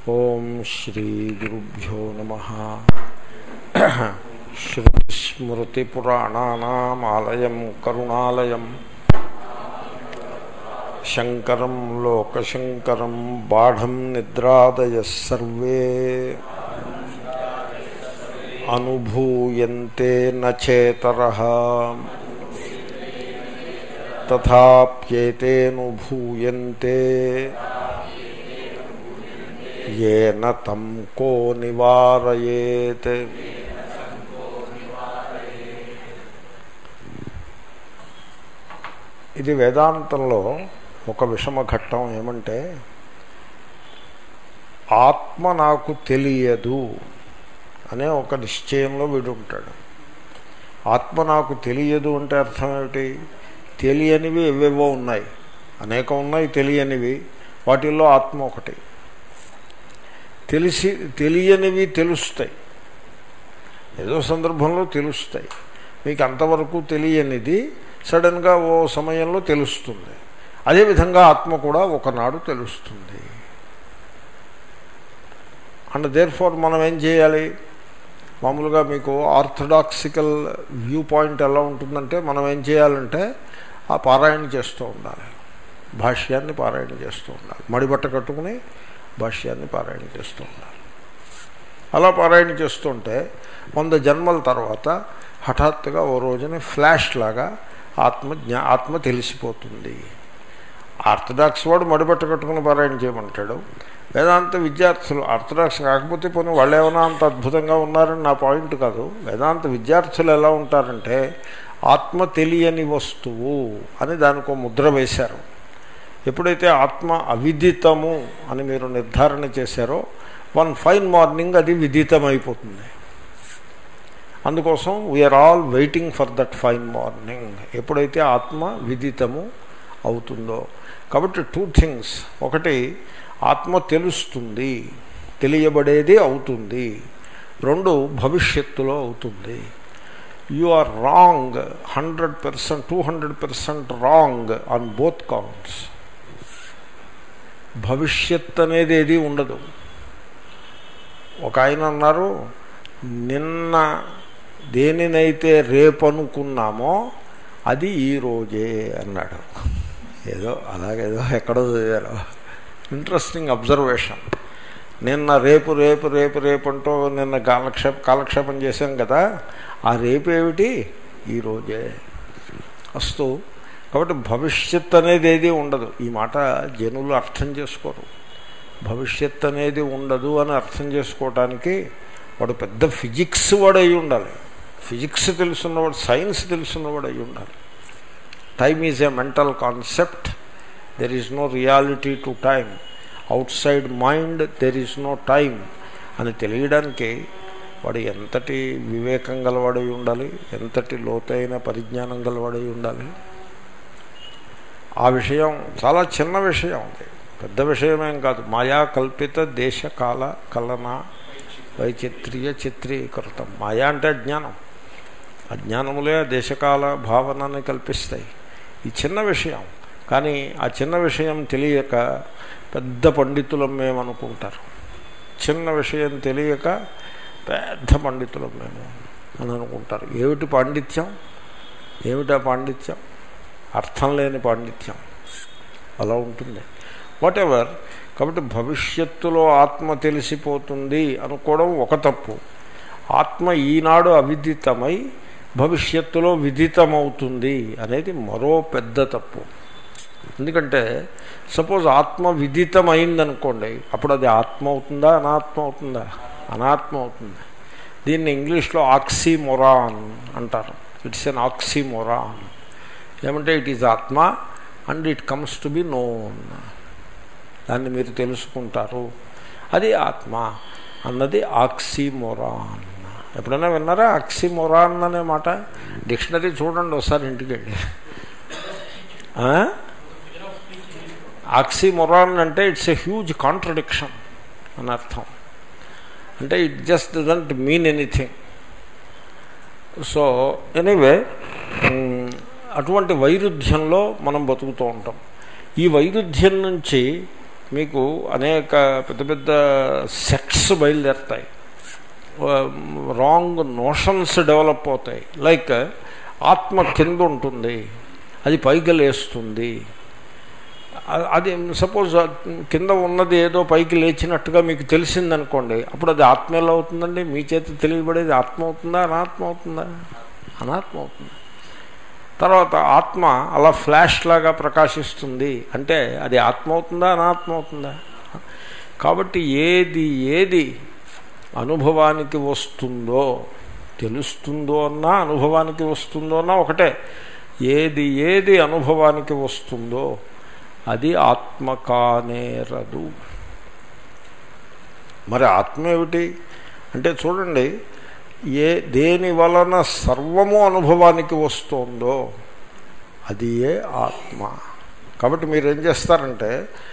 ఓం శ్రీ గురుభ్యో నమ శ్రుతిస్మృతిపురాణానామాలయం కరుణాలయం శంకరం లోకశంకరం బాఢం నిద్రాదయ సర్వే అనుభూయంతే నచేతర తథాప్యేతేనుభూయంతే ఏన తం కో నివారయేత్ ఇది వేదాంతంలో ఒక విషమ ఘట్టం ఏమంటే ఆత్మ నాకు తెలియదు అనే ఒక నిశ్చయంలో వీడు ఉంటాడు ఆత్మ నాకు తెలియదు అంటే అర్థం ఏమిటి తెలియనివి ఎవేవో ఉన్నాయి అనేకం ఉన్నాయి తెలియనివి వాటిల్లో ఆత్మ ఒకటి తెలిసి తెలియనివి తెలుస్తాయి ఏదో సందర్భంలో తెలుస్తాయి మీకు అంతవరకు తెలియనిది సడన్గా ఓ సమయంలో తెలుస్తుంది అదేవిధంగా ఆత్మ కూడా ఒకనాడు తెలుస్తుంది అండ్ దేర్ ఫార్ మనం ఏం చేయాలి మామూలుగా మీకు ఆర్థడాక్సికల్ వ్యూ పాయింట్ ఎలా ఉంటుందంటే మనం ఏం చేయాలంటే ఆ పారాయణ చేస్తూ ఉండాలి భాష్యాన్ని పారాయణ చేస్తూ ఉండాలి మడిబట్ట కట్టుకుని భాష్యాన్ని పారాయణ చేస్తూ ఉండాలి అలా పారాయణ చేస్తుంటే వంద జన్మల తర్వాత హఠాత్తుగా ఓ రోజున ఫ్లాష్ లాగా ఆత్మ జ్ఞా ఆత్మ తెలిసిపోతుంది ఆర్థడాక్స్ వాడు మడిబట్ట కట్టుకుని పారాయణ చేయమంటాడు వేదాంత విద్యార్థులు ఆర్థడాక్స్ కాకపోతే పోనీ వాళ్ళు ఏమైనా అంత అద్భుతంగా ఉన్నారని నా పాయింట్ కాదు వేదాంత విద్యార్థులు ఎలా ఉంటారంటే ఆత్మ తెలియని వస్తువు అని దానికి ముద్ర వేశారు ఎప్పుడైతే ఆత్మ అవిదితము అని మీరు నిర్ధారణ చేశారో వన్ ఫైన్ మార్నింగ్ అది విదితమైపోతుంది అందుకోసం we are all waiting for that fine morning ఎప్పుడైతే ఆత్మ విదితము అవుతుందో కాబట్టి టూ థింగ్స్ ఒకటి ఆత్మ తెలుస్తుంది తెలియబడేది అవుతుంది రెండు భవిష్యత్తులో అవుతుంది you are wrong hundred percent two hundred percent wrong on both counts భవిష్యత్ అనేది ఏది ఉండదు ఒక ఆయన అన్నారు నిన్న దేనినైతే రేపు అనుకున్నామో అది ఈరోజే అన్నాడు ఏదో అలాగేదో ఎక్కడో చదివారు ఇంట్రెస్టింగ్ అబ్జర్వేషన్ నిన్న రేపు రేపు రేపు రేపు అంటూ నిన్న కాలక్షేప కాలక్షేపం చేశాం కదా ఆ రేపు ఏమిటి ఈరోజే అస్తు కాబట్టి భవిష్యత్ అనేది ఏది ఉండదు ఈ మాట జనులు అర్థం చేసుకోరు భవిష్యత్ అనేది ఉండదు అని అర్థం చేసుకోవటానికి వాడు పెద్ద ఫిజిక్స్ వాడు అయి ఉండాలి ఫిజిక్స్ తెలుసున్నవాడు సైన్స్ తెలుసున్నవాడు అయి ఉండాలి time is a mental concept there is no reality to time outside mind there is no time అని తెలియడానికి వాడు ఎంతటి వివేకం గలవాడై ఉండాలి ఎంతటి లోతైన పరిజ్ఞానం గలవాడై ఉండాలి ఆ విషయం చాలా చిన్న విషయం అది పెద్ద విషయమేం కాదు మాయా కల్పిత దేశకాల కలన వైచిత్ర్య చిత్రీకృతం మాయా అంటే అజ్ఞానం అజ్ఞానములే దేశకాల భావనని కల్పిస్తాయి ఈ చిన్న విషయం కానీ ఆ చిన్న విషయం తెలియక పెద్ద పండితులం మేము అనుకుంటారు చిన్న విషయం తెలియక పెద్ద పండితులం మేము అని అనుకుంటారు ఏమిటి పాండిత్యం ఏమిటా పాండిత్యం అర్థం లేని పాండిత్యం అలా ఉంటుంది వాట్ ఎవర్ కాబట్టి భవిష్యత్తులో ఆత్మ తెలిసిపోతుంది అనుకోవడం ఒక తప్పు ఆత్మ ఈనాడు అవిదితమై భవిష్యత్తులో విదితమవుతుంది అనేది మరో పెద్ద తప్పు ఎందుకంటే సపోజ్ ఆత్మ విదితమైందనుకోండి అప్పుడు అది ఆత్మ అవుతుందా అనాత్మ అవుతుందా అనాత్మ అవుతుంది దీన్ని ఇంగ్లీష్లో ఆక్సిమొరాన్ అంటారు ఇట్స్ ఎన్ ఆక్సిమొరాన్ ఏమంటే it is atma and it comes to be known దాన్ని మీరు తెలుసుకుంటారు అది ఆత్మ అన్నది ఆక్సిమొరాన్ ఎప్పుడైనా విన్నారా ఆక్సిమొరాన్ అనే మాట డిక్షనరీ చూడండి ఒకసారి ఇంటికి వెళ్ళి ఆక్సిమొరాన్ అంటే ఇట్స్ ఎ హ్యూజ్ కాంట్రడిక్షన్ అని అర్థం అంటే it just doesn't mean anything so anyway అటువంటి వైరుధ్యంలో మనం బతుకుతూ ఉంటాం ఈ వైరుధ్యం నుంచి మీకు అనేక పెద్ద పెద్ద సెక్స్ బయలుదేరుతాయి రాంగ్ నోషన్స్ డెవలప్ అవుతాయి లైక్ ఆత్మ కింద ఉంటుంది అది పైకి లేస్తుంది అ- అది సపోజ్ కింద ఉన్నది ఏదో పైకి లేచినట్టుగా మీకు తెలిసిందనుకోండి అప్పుడు అది ఆత్మ ఎలా అవుతుందండి మీ చేత తెలియబడేది ఆత్మ అవుతుందా అనాత్మ అవుతుందా అనాత్మ అవుతుంది తర్వాత ఆత్మ అలా ఫ్లాష్ లాగా ప్రకాశిస్తుంది అంటే అది ఆత్మ అవుతుందా అనాత్మ అవుతుందా కాబట్టి ఏది ఏది అనుభవానికి వస్తుందో తెలుస్తుందో అన్నా అనుభవానికి వస్తుందో అన్నా ఒకటే ఏది ఏది అనుభవానికి వస్తుందో అది ఆత్మ కానేరదు మరి ఆత్మ ఏమిటి అంటే చూడండి ఏ దేని వలన సర్వము అనుభవానికి వస్తుందో అది ఏ ఆత్మ కాబట్టి మీరు ఏం చేస్తారంటే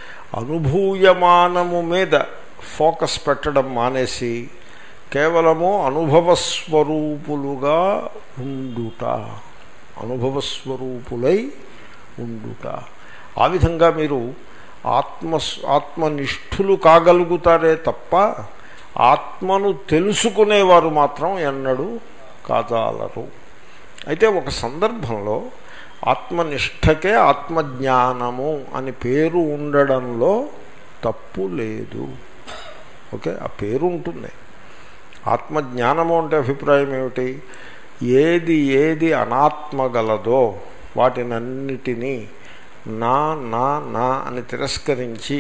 అనుభూయమానము మీద ఫోకస్ పెట్టడం మానేసి కేవలము అనుభవస్వరూపులుగా ఉండుట అనుభవస్వరూపులై ఉండుట ఆ విధంగా మీరు ఆత్మ ఆత్మనిష్ఠులు కాగలుగుతారే తప్ప ఆత్మను తెలుసుకునేవారు మాత్రం ఎన్నడూ కాజాలరు అయితే ఒక సందర్భంలో ఆత్మనిష్టకే ఆత్మజ్ఞానము అని పేరు ఉండడంలో తప్పు లేదు ఓకే ఆ పేరు ఉంటుంది ఆత్మజ్ఞానము అంటే అభిప్రాయం ఏమిటి ఏది ఏది అనాత్మగలదో వాటినన్నిటినీ నా నా నా అని తిరస్కరించి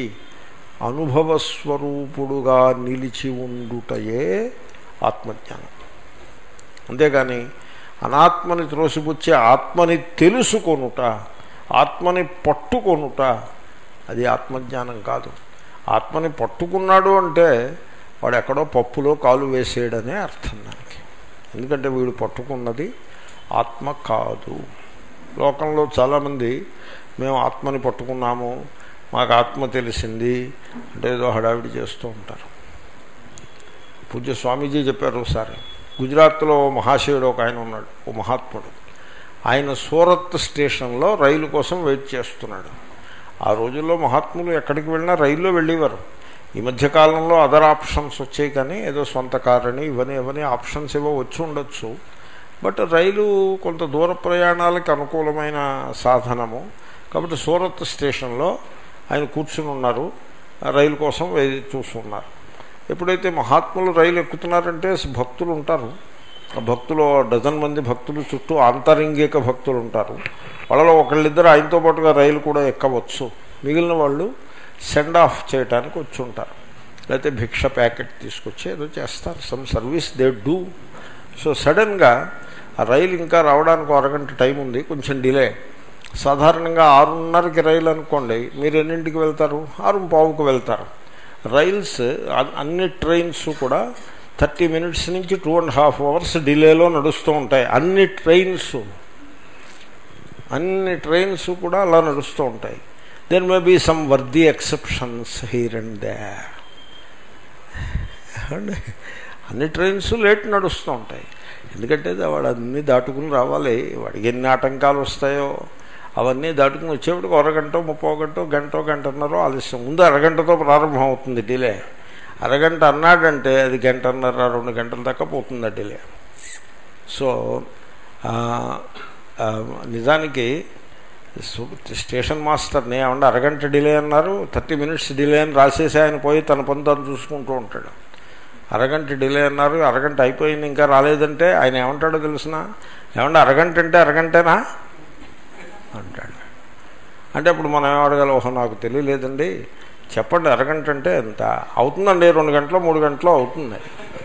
అనుభవస్వరూపుడుగా నిలిచి ఉండుటయే ఆత్మజ్ఞానం అంతేగాని అనాత్మని త్రోసిపుచ్చే ఆత్మని తెలుసుకొనుట ఆత్మని పట్టుకొనుట అది ఆత్మజ్ఞానం కాదు ఆత్మని పట్టుకున్నాడు అంటే వాడు ఎక్కడో పప్పులో కాలు వేసేయడనే అర్థం దానికి ఎందుకంటే వీడు పట్టుకున్నది ఆత్మ కాదు లోకంలో చాలామంది మేము ఆత్మని పట్టుకున్నాము మాకు ఆత్మ తెలిసింది అంటే ఏదో హడావిడి చేస్తూ ఉంటారు పూజ్య స్వామీజీ చెప్పారు ఒకసారి గుజరాత్లో ఓ మహాశయుడు ఒక ఆయన ఉన్నాడు ఓ మహాత్ముడు ఆయన సూరత్ స్టేషన్లో రైలు కోసం వెయిట్ చేస్తున్నాడు ఆ రోజుల్లో మహాత్ములు ఎక్కడికి వెళ్ళినా రైల్లో వెళ్ళేవారు ఈ మధ్య కాలంలో అదర్ ఆప్షన్స్ వచ్చాయి కానీ ఏదో సొంత కారని ఇవన్నీ ఇవన్నీ ఆప్షన్స్ ఏవో వచ్చి ఉండొచ్చు బట్ రైలు కొంత దూర ప్రయాణాలకు అనుకూలమైన సాధనము కాబట్టి సూరత్ స్టేషన్లో ఆయన కూర్చుని ఉన్నారు ఆ రైలు కోసం వే- చూస్తున్నారు ఎప్పుడైతే మహాత్ములు రైలు ఎక్కుతున్నారంటే భక్తులు ఉంటారు ఆ భక్తులు డజన్ మంది భక్తులు చుట్టూ ఆంతరింగిక భక్తులు ఉంటారు వాళ్ళలో ఒకళ్ళిద్దరు ఆయనతో పాటుగా రైలు కూడా ఎక్కవచ్చు మిగిలిన వాళ్ళు సెండ్ ఆఫ్ చేయడానికి వచ్చి ఉంటారు లేకపోతే భిక్ష ప్యాకెట్ తీసుకొచ్చి ఏదో చేస్తారు some service they do so సడన్గా ఆ రైలు ఇంకా రావడానికి ఒక అరగంట టైం ఉంది కొంచెం డిలే సాధారణంగా ఆరున్నరకి రైలు అనుకోండి మీరు ఎన్నింటికి వెళ్తారు ఆరు పావుకు వెళ్తారు రైల్స్ అ- అన్ని ట్రైన్స్ కూడా థర్టీ మినిట్స్ నుంచి టూ అండ్ హాఫ్ అవర్స్ డిలేలో నడుస్తూ ఉంటాయి అన్ని ట్రైన్స్ అన్ని ట్రైన్స్ కూడా అలా నడుస్తూ ఉంటాయి there may be some worthy exceptions here and they అండి అన్ని ట్రైన్స్ లేట్ నడుస్తూ ఉంటాయి ఎందుకంటే వాడు అన్నీ దాటుకుని రావాలి వాడికి ఎన్ని ఆటంకాలు వస్తాయో అవన్నీ దాటుకుని వచ్చేప్పటికి అరగంట ముప్పై గంట గంట గంటన్నర ఆలస్యం ముందు అరగంటతో ప్రారంభం అవుతుంది డిలే అరగంట అన్నాడంటే అది గంటన్నర రెండు గంటల దాకా పోతుంది ఆ డిలే సో ఆ, ఆ, నిజానికి సు- స్టేషన్ మాస్టర్ని ఏమన్నా అరగంట డిలే అన్నారు థర్టీ మినిట్స్ డిలే అని రాసేసి ఆయన పోయి తన పని తను చూసుకుంటూ ఉంటాడు అరగంట డిలే అన్నారు అరగంట అయిపోయింది ఇంకా రాలేదంటే ఆయన ఏమంటాడో తెలుసిన ఏమన్నా అరగంట అంటే అరగంటేనా అంటాడు అంటే అప్పుడు మనం ఏమడగలం ఓహో నాకు తెలియలేదండి చెప్పండి అరగంట అంటే ఎంత అవుతుందండి రెండు గంటలు మూడు గంటలు అవుతుంది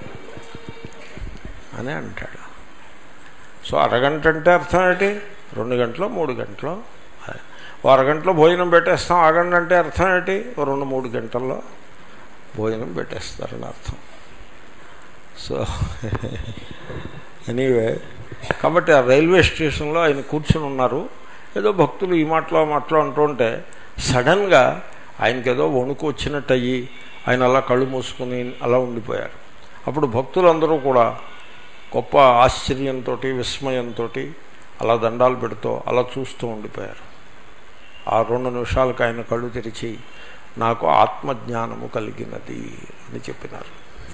అని అంటాడు సో అరగంట అంటే అర్థం ఏంటి రెండు గంటలు మూడు గంటలు అదే. ఓ అరగంటలో భోజనం పెట్టేస్తాం ఆగండి అంటే అర్థం ఏంటి ఓ రెండు మూడు గంటల్లో భోజనం పెట్టేస్తారని అర్థం సో ఎనీవే కాబట్టి ఆ రైల్వే స్టేషన్లో ఆయన కూర్చుని ఉన్నారు ఏదో భక్తులు ఈ మాటలో ఆ మాటలో అంటుంటే సడన్గా ఆయనకి ఏదో వణుకు వచ్చినట్టు అయ్యి ఆయన అలా కళ్ళు మూసుకుని అలా ఉండిపోయారు అప్పుడు భక్తులందరూ కూడా గొప్ప ఆశ్చర్యంతో విస్మయంతో అలా దండాలు పెడుతూ అలా చూస్తూ ఉండిపోయారు ఆ రెండు నిమిషాలకు ఆయన కళ్ళు తెరిచి నాకు ఆత్మజ్ఞానము కలిగినది అని చెప్పినారు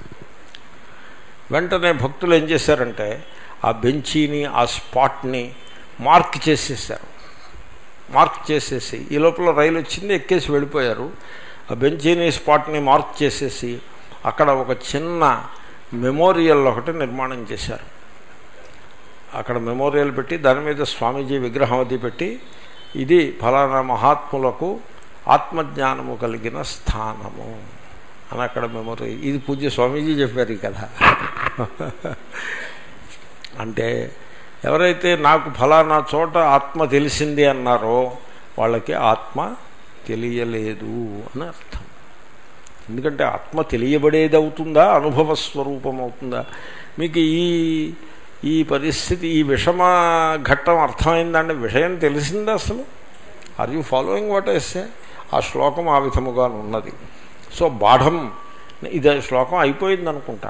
వెంటనే భక్తులు ఏం చేశారంటే ఆ బెంచీని ఆ స్పాట్ని మార్క్ చేసేసారు మార్క్ చేసేసి ఈ లోపల రైలు వచ్చింది ఎక్కేసి వెళ్ళిపోయారు ఆ బెంచీని స్పాట్ని మార్క్ చేసేసి అక్కడ ఒక చిన్న మెమోరియల్ ఒకటి నిర్మాణం చేశారు అక్కడ మెమోరియల్ పెట్టి దాని మీద స్వామీజీ విగ్రహం అది పెట్టి ఇది ఫలానా మహాత్ములకు ఆత్మజ్ఞానము కలిగిన స్థానము అని అక్కడ మెమోరీ ఇది పూజ్య స్వామీజీ చెప్పారు కదా అంటే ఎవరైతే నాకు ఫలానా చోట ఆత్మ తెలిసింది అన్నారో వాళ్ళకి ఆత్మ తెలియలేదు అని అర్థం ఎందుకంటే ఆత్మ తెలియబడేది అవుతుందా అనుభవ స్వరూపం అవుతుందా మీకు ఈ ఈ పరిస్థితి ఈ విషమ ఘట్టం అర్థమైందంటే విషయం తెలిసిందా అసలు ఆర్ యూ ఫాలోయింగ్ వాట్ ఎస్సే ఆ శ్లోకం ఆ విధముగా ఉన్నది సో బాఢం ఇది శ్లోకం అయిపోయింది అనుకుంటా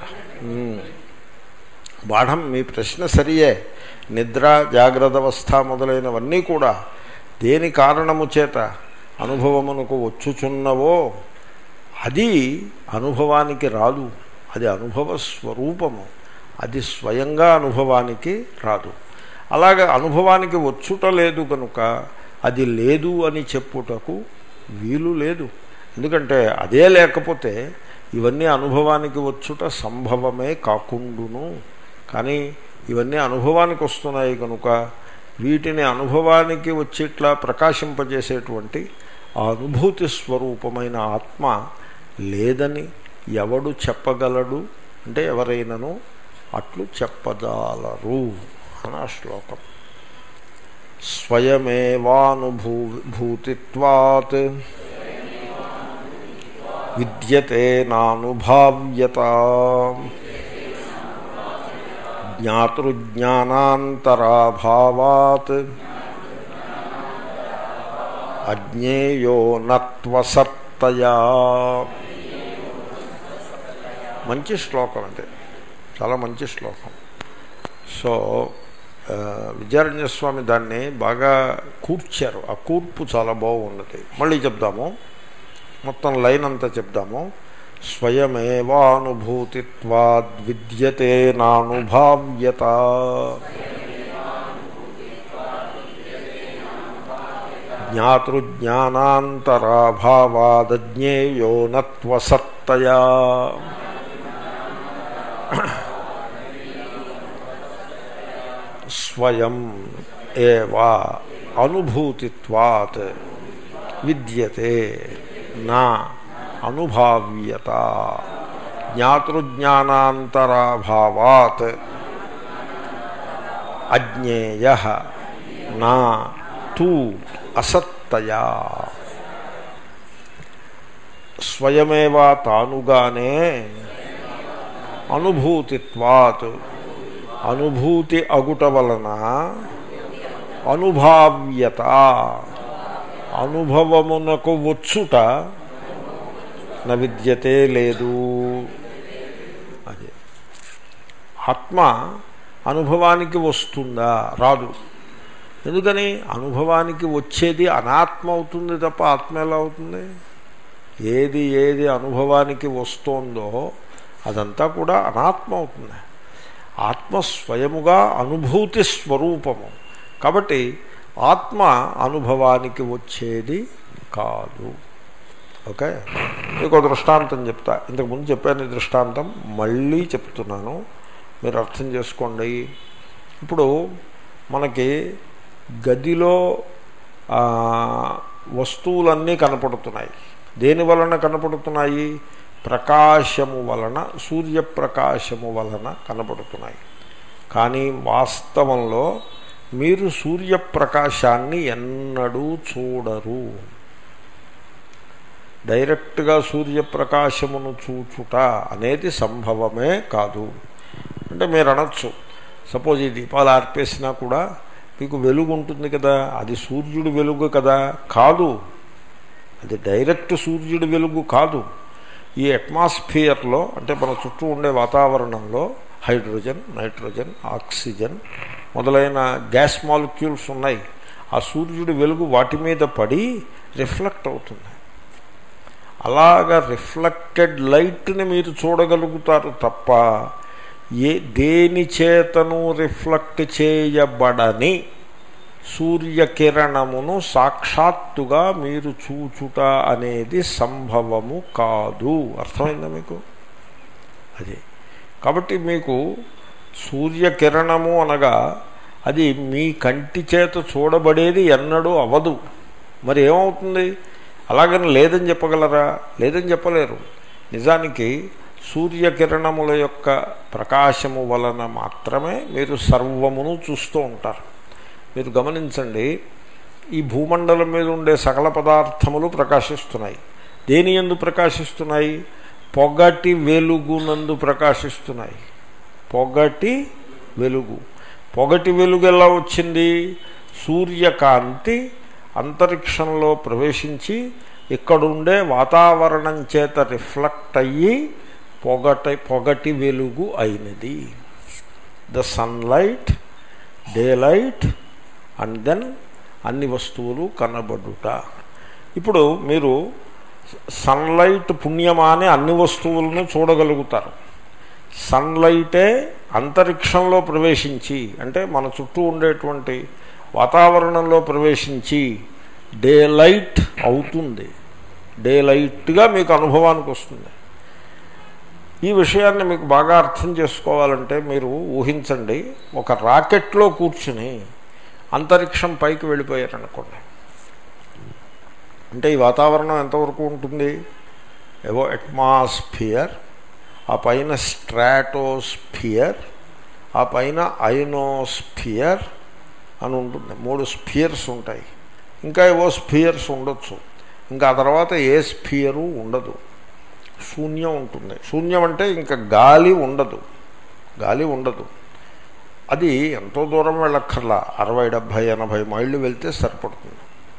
బాఢం మీ ప్రశ్న సరియే నిద్ర జాగ్రత్త అవస్థ మొదలైనవన్నీ కూడా దేని కారణము చేత అనుభవమునకు వచ్చుచున్నవో అది అనుభవానికి రాదు అది అనుభవ స్వరూపము అది స్వయంగా అనుభవానికి రాదు అలాగే అనుభవానికి వచ్చుట లేదు కనుక అది లేదు అని చెప్పుటకు వీలు లేదు ఎందుకంటే అదే లేకపోతే ఇవన్నీ అనుభవానికి వచ్చుట సంభవమే కాకుండును కానీ ఇవన్నీ అనుభవానికి వస్తున్నాయి కనుక వీటిని అనుభవానికి వచ్చేట్లా ప్రకాశింపజేసేటువంటి ఆ అనుభూతి స్వరూపమైన ఆత్మ లేదని ఎవడు చెప్పగలడు అంటే ఎవరైనాను అట్లు చెప్పజాలరు అని ఆ శ్లోకం స్వయమేవానుభూతిత్వాత్ విద్యతే నానుభావ్యత జ్ఞాతృజ్ఞానాంతరాభావాత్ అజ్ఞేయో నత్వసత్తయా మంచి శ్లోకం అంటే చాలా మంచి శ్లోకం సో విద్యారణ్యస్వామి దాన్ని బాగా కూర్చారు ఆ కూర్పు చాలా బాగున్నది మళ్ళీ చెప్దాము మొత్తం లైన్ అంతా చెప్దాము స్వయమేవానుభూతిత్వాద్విద్యతే నానుభావ్యత జ్ఞాతృజ్ఞానాంతరాభావాదజ్ఞేయో నత్వసత్తయా స్వయం ఏవా అనుభూతిత్వాత్ విద్యతే నా అనుభావ్యత జ్ఞాతృజ్ఞానాంతరాభావాత్ అజ్ఞేయ నా తూ అసత్తయా స్వయమేవా తానుగానే అనుభూతిత్వాత్ అనుభూతి అగుట వలన అనుభావ్యత అనుభవమునకు వచ్చుట న విద్యతే లేదు అదే ఆత్మ అనుభవానికి వస్తుందా రాదు ఎందుకని అనుభవానికి వచ్చేది అనాత్మ అవుతుంది తప్ప ఆత్మ ఎలా అవుతుంది ఏది ఏది అనుభవానికి వస్తోందో అదంతా కూడా అనాత్మ అవుతుంది ఆత్మ స్వయముగా అనుభూతి స్వరూపము కాబట్టి ఆత్మ అనుభవానికి వచ్చేది కాదు ఓకే మీకు దృష్టాంతం చెప్తా ఇంతకుముందు చెప్పాను దృష్టాంతం మళ్ళీ చెప్తున్నాను మీరు అర్థం చేసుకోండి ఇప్పుడు మనకి గదిలో వస్తువులన్నీ కనపడుతున్నాయి దేని వలన కనపడుతున్నాయి ప్రకాశము వలన సూర్యప్రకాశము వలన కనపడుతున్నాయి కానీ వాస్తవంలో మీరు సూర్యప్రకాశాన్ని ఎన్నడూ చూడరు డైరెక్ట్గా సూర్యప్రకాశమును చూచుట అనేది సంభవమే కాదు అంటే మీరు అనొచ్చు సపోజ్ ఈ దీపాలు ఆర్పేసినా కూడా మీకు వెలుగు ఉంటుంది కదా అది సూర్యుడి వెలుగు కదా కాదు అది డైరెక్ట్ సూర్యుడి వెలుగు కాదు ఈ అట్మాస్ఫియర్లో అంటే మన చుట్టూ ఉండే వాతావరణంలో హైడ్రోజన్ నైట్రోజన్ ఆక్సిజన్ మొదలైన గ్యాస్ మాలిక్యూల్స్ ఉన్నాయి ఆ సూర్యుడి వెలుగు వాటి మీద పడి రిఫ్లెక్ట్ అవుతుంది అలాగ రిఫ్లెక్టెడ్ లైట్ని మీరు చూడగలుగుతారు తప్ప ఏ దేని చేతను రిఫ్లెక్ట్ చేయబడని సూర్యకిరణమును సాక్షాత్తుగా మీరు చూచుట అనేది సంభవము కాదు అర్థమైందా మీకు అది కాబట్టి మీకు సూర్యకిరణము అనగా అది మీ కంటి చేత చూడబడేది ఎన్నడూ అవదు మరి ఏమవుతుంది అలాగని లేదని చెప్పగలరా లేదని చెప్పలేరు నిజానికి సూర్యకిరణముల యొక్క ప్రకాశము వలన మాత్రమే మీరు సర్వమును చూస్తూ ఉంటారు మీరు గమనించండి ఈ భూమండలం మీద ఉండే సకల పదార్థములు ప్రకాశిస్తున్నాయి దేని ఎందు ప్రకాశిస్తున్నాయి పొగటి వెలుగునందు ప్రకాశిస్తున్నాయి పొగటి వెలుగు పొగటి వెలుగు ఎలా వచ్చింది సూర్యకాంతి అంతరిక్షంలో ప్రవేశించి ఇక్కడుండే వాతావరణం చేత రిఫ్లెక్ట్ అయ్యి పొగటి పొగటి వెలుగు అయినది the sunlight daylight and then అన్ని వస్తువులు కనబడుట ఇప్పుడు మీరు సన్లైట్ పుణ్యమానే అన్ని వస్తువులను చూడగలుగుతారు సన్లైటే అంతరిక్షంలో ప్రవేశించి అంటే మన చుట్టూ ఉండేటువంటి వాతావరణంలో ప్రవేశించి డే లైట్ అవుతుంది డే లైట్గా మీకు అనుభవానికి వస్తుంది ఈ విషయాన్ని మీకు బాగా అర్థం చేసుకోవాలంటే మీరు ఊహించండి ఒక రాకెట్లో కూర్చుని అంతరిక్షం పైకి వెళ్ళిపోయారనుకోండి అంటే ఈ వాతావరణం ఎంతవరకు ఉంటుంది ఏవో అట్మాస్ఫియర్ ఆ పైన స్ట్రాటోస్ఫియర్ ఆ పైన ఐనోస్ఫియర్ అని ఉంటుంది మూడు స్ఫియర్స్ ఉంటాయి ఇంకా ఏవో స్ఫియర్స్ ఉండొచ్చు ఇంకా ఆ తర్వాత ఏ స్ఫియరు ఉండదు శూన్యం ఉంటుంది శూన్యం అంటే ఇంకా గాలి ఉండదు గాలి ఉండదు అది ఎంతో దూరం వెళ్ళక్కర్లా అరవై డెబ్భై ఎనభై మైళ్ళు వెళ్తే సరిపడుతుంది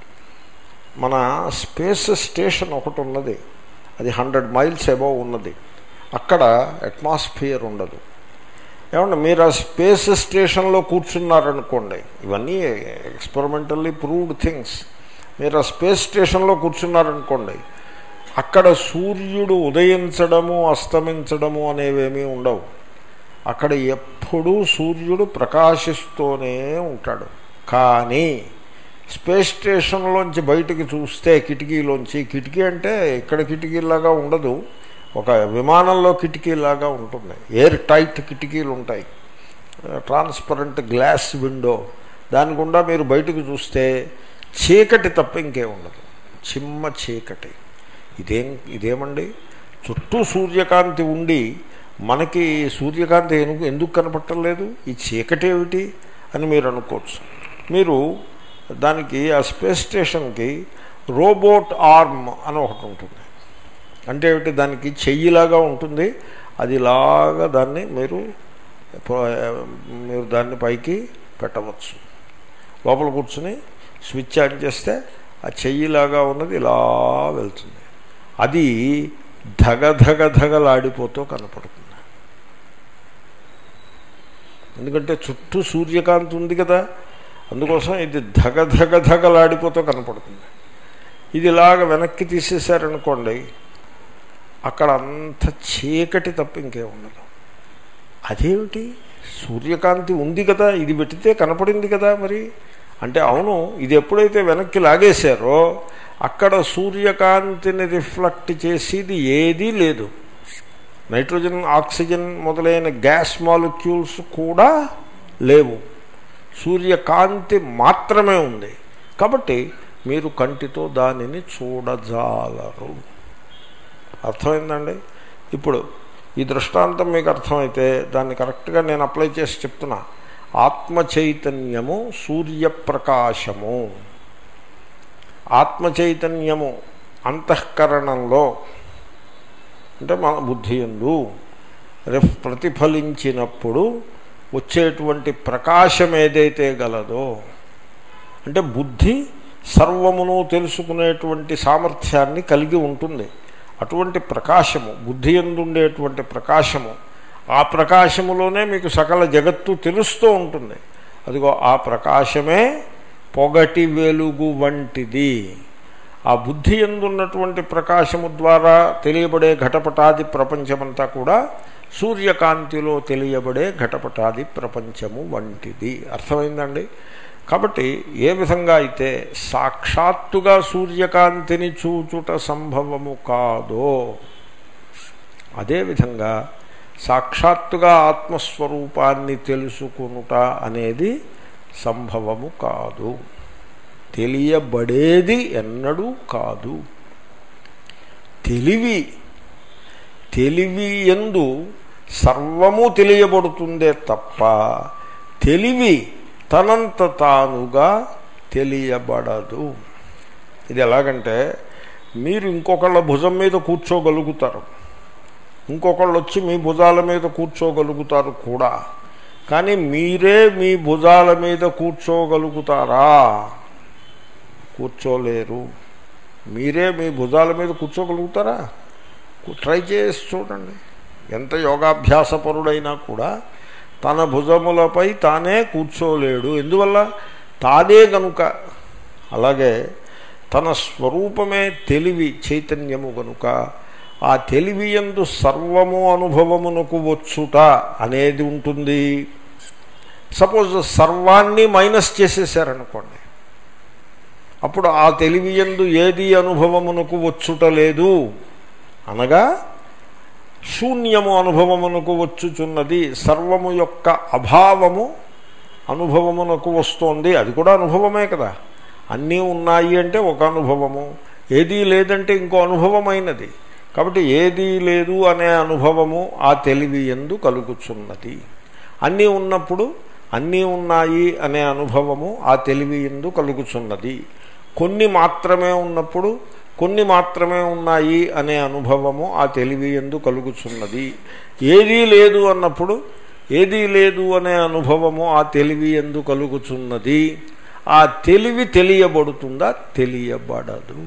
మన స్పేస్ స్టేషన్ ఒకటి ఉన్నది అది హండ్రెడ్ మైల్స్ అబౌవ్ ఉన్నది అక్కడ అట్మాస్ఫియర్ ఉండదు ఏమంటే మీరు ఆ స్పేస్ స్టేషన్లో కూర్చున్నారనుకోండి ఇవన్నీ ఎక్స్పెరిమెంటల్లీ ప్రూవ్డ్ థింగ్స్ మీరు ఆ స్పేస్ స్టేషన్లో కూర్చున్నారనుకోండి అక్కడ సూర్యుడు ఉదయించడము అస్తమించడము అనేవేమీ ఉండవు అక్కడ ఎప్పుడూ సూర్యుడు ప్రకాశిస్తూనే ఉంటాడు కానీ స్పేస్ స్టేషన్లోంచి బయటికి చూస్తే కిటికీలోంచి కిటికీ అంటే ఇక్కడ కిటికీలాగా ఉండదు ఒక విమానంలో కిటికీలాగా ఉంటుంది ఎయిర్ టైట్ కిటికీలు ఉంటాయి ట్రాన్స్పరెంట్ గ్లాస్ విండో దాని గుండా మీరు బయటకు చూస్తే చీకటి తప్ప ఇంకే ఉండదు చిమ్మ చీకటి ఇదేం ఇదేమండి చుట్టూ సూర్యకాంతి ఉండి మనకి సూర్యకాంతి ఎందుకు ఎందుకు కనపట్టలేదు ఈ చీకటి ఏమిటి అని మీరు అనుకోవచ్చు మీరు దానికి ఆ స్పేస్ స్టేషన్కి రోబోట్ ఆర్మ్ అని ఒకటి ఉంటుంది అంటే ఏమిటి దానికి చెయ్యిలాగా ఉంటుంది అది ఇలాగా దాన్ని మీరు మీరు దాన్ని పైకి పెట్టవచ్చు లోపల కూర్చుని స్విచ్ ఆన్ చేస్తే ఆ చెయ్యిలాగా ఉన్నది ఇలా వెళ్తుంది అది ధగ ధగ ధగలాడిపోతూ కనపడుతుంది ఎందుకంటే చుట్టూ సూర్యకాంతి ఉంది కదా అందుకోసం ఇది ధగ ధగ ధగలాడిపోతూ కనపడుతుంది ఇది ఇలాగ వెనక్కి తీసేశారనుకోండి అక్కడ అంత చీకటి తప్ప ఇంకే ఉండదు అదేమిటి సూర్యకాంతి ఉంది కదా ఇది పెట్టితే కనపడింది కదా మరి అంటే అవును ఇది ఎప్పుడైతే వెనక్కి లాగేశారో అక్కడ సూర్యకాంతిని రిఫ్లెక్ట్ చేసేది ఏదీ లేదు నైట్రోజన్ ఆక్సిజన్ మొదలైన గ్యాస్ మాలిక్యూల్స్ కూడా లేవు సూర్యకాంతి మాత్రమే ఉంది కాబట్టి మీరు కంటితో దానిని చూడజాలరు అర్థమైందండి ఇప్పుడు ఈ దృష్టాంతం మీకు అర్థమైతే దాన్ని కరెక్ట్గా నేను అప్లై చేసి చెప్తున్నా ఆత్మ చైతన్యము సూర్యప్రకాశము ఆత్మ చైతన్యము అంతఃకరణంలో అంటే మన బుద్ధి ఎందు రిఫ్ ప్రతిఫలించినప్పుడు వచ్చేటువంటి ప్రకాశం ఏదైతే గలదో అంటే బుద్ధి సర్వమును తెలుసుకునేటువంటి సామర్థ్యాన్ని కలిగి ఉంటుంది అటువంటి ప్రకాశము బుద్ధి ఎందుండేటువంటి ప్రకాశము ఆ ప్రకాశములోనే మీకు సకల జగత్తు తెలుస్తూ ఉంటుంది అదిగో ఆ ప్రకాశమే పొగటి వెలుగు వంటిది ఆ బుద్ధి ఎందున్నటువంటి ప్రకాశము ద్వారా తెలియబడే ఘటపటాది ప్రపంచమంతా కూడా సూర్యకాంతిలో తెలియబడే ఘటపటాది ప్రపంచము వంటిది అర్థమైందండి కాబట్టి ఏ విధంగా అయితే సాక్షాత్తుగా సూర్యకాంతిని చూచుట సంభవము కాదో అదేవిధంగా సాక్షాత్తుగా ఆత్మస్వరూపాన్ని తెలుసుకునుట అనేది సంభవము కాదు తెలియబడేది ఎన్నడూ కాదు తెలివి తెలివి ఎందు సర్వము తెలియబడుతుందే తప్ప తెలివి తనంత తానుగా తెలియబడదు ఇది ఎలాగంటే మీరు ఇంకొకళ్ళ భుజం మీద కూర్చోగలుగుతారు ఇంకొకళ్ళు వచ్చి మీ భుజాల మీద కూర్చోగలుగుతారు కూడా కానీ మీరే మీ భుజాల మీద కూర్చోగలుగుతారా కూర్చోలేరు మీరే మీ భుజాల మీద కూర్చోగలుగుతారా ట్రై చేసి చూడండి ఎంత యోగాభ్యాసపరుడైనా కూడా తన భుజములపై తానే కూర్చోలేడు ఎందువల్ల తానే గనుక అలాగే తన స్వరూపమే తెలివి చైతన్యము గనుక ఆ తెలివి ఎందు సర్వము అనుభవమునకు వచ్చుట అనేది ఉంటుంది సపోజ్ సర్వాన్ని మైనస్ చేసేసారనుకోండి అప్పుడు ఆ తెలివి ఎందు ఏది అనుభవమునకు వచ్చుట లేదు అనగా శూన్యము అనుభవమునకు వచ్చుచున్నది సర్వము యొక్క అభావము అనుభవమునకు వస్తోంది అది కూడా అనుభవమే కదా అన్నీ ఉన్నాయి అంటే ఒక అనుభవము ఏదీ లేదంటే ఇంకో అనుభవమైనది కాబట్టి ఏదీ లేదు అనే అనుభవము ఆ తెలివి ఎందు కలుగుచున్నది అన్నీ ఉన్నప్పుడు అన్నీ ఉన్నాయి అనే అనుభవము ఆ తెలివి ఎందు కలుగుచున్నది కొన్ని మాత్రమే ఉన్నప్పుడు కొన్ని మాత్రమే ఉన్నాయి అనే అనుభవము ఆ తెలివి ఎందు కలుగుచున్నది ఏదీ లేదు అన్నప్పుడు ఏదీ లేదు అనే అనుభవము ఆ తెలివి ఎందు కలుగుచున్నది ఆ తెలివి తెలియబడుతుందా తెలియబడదు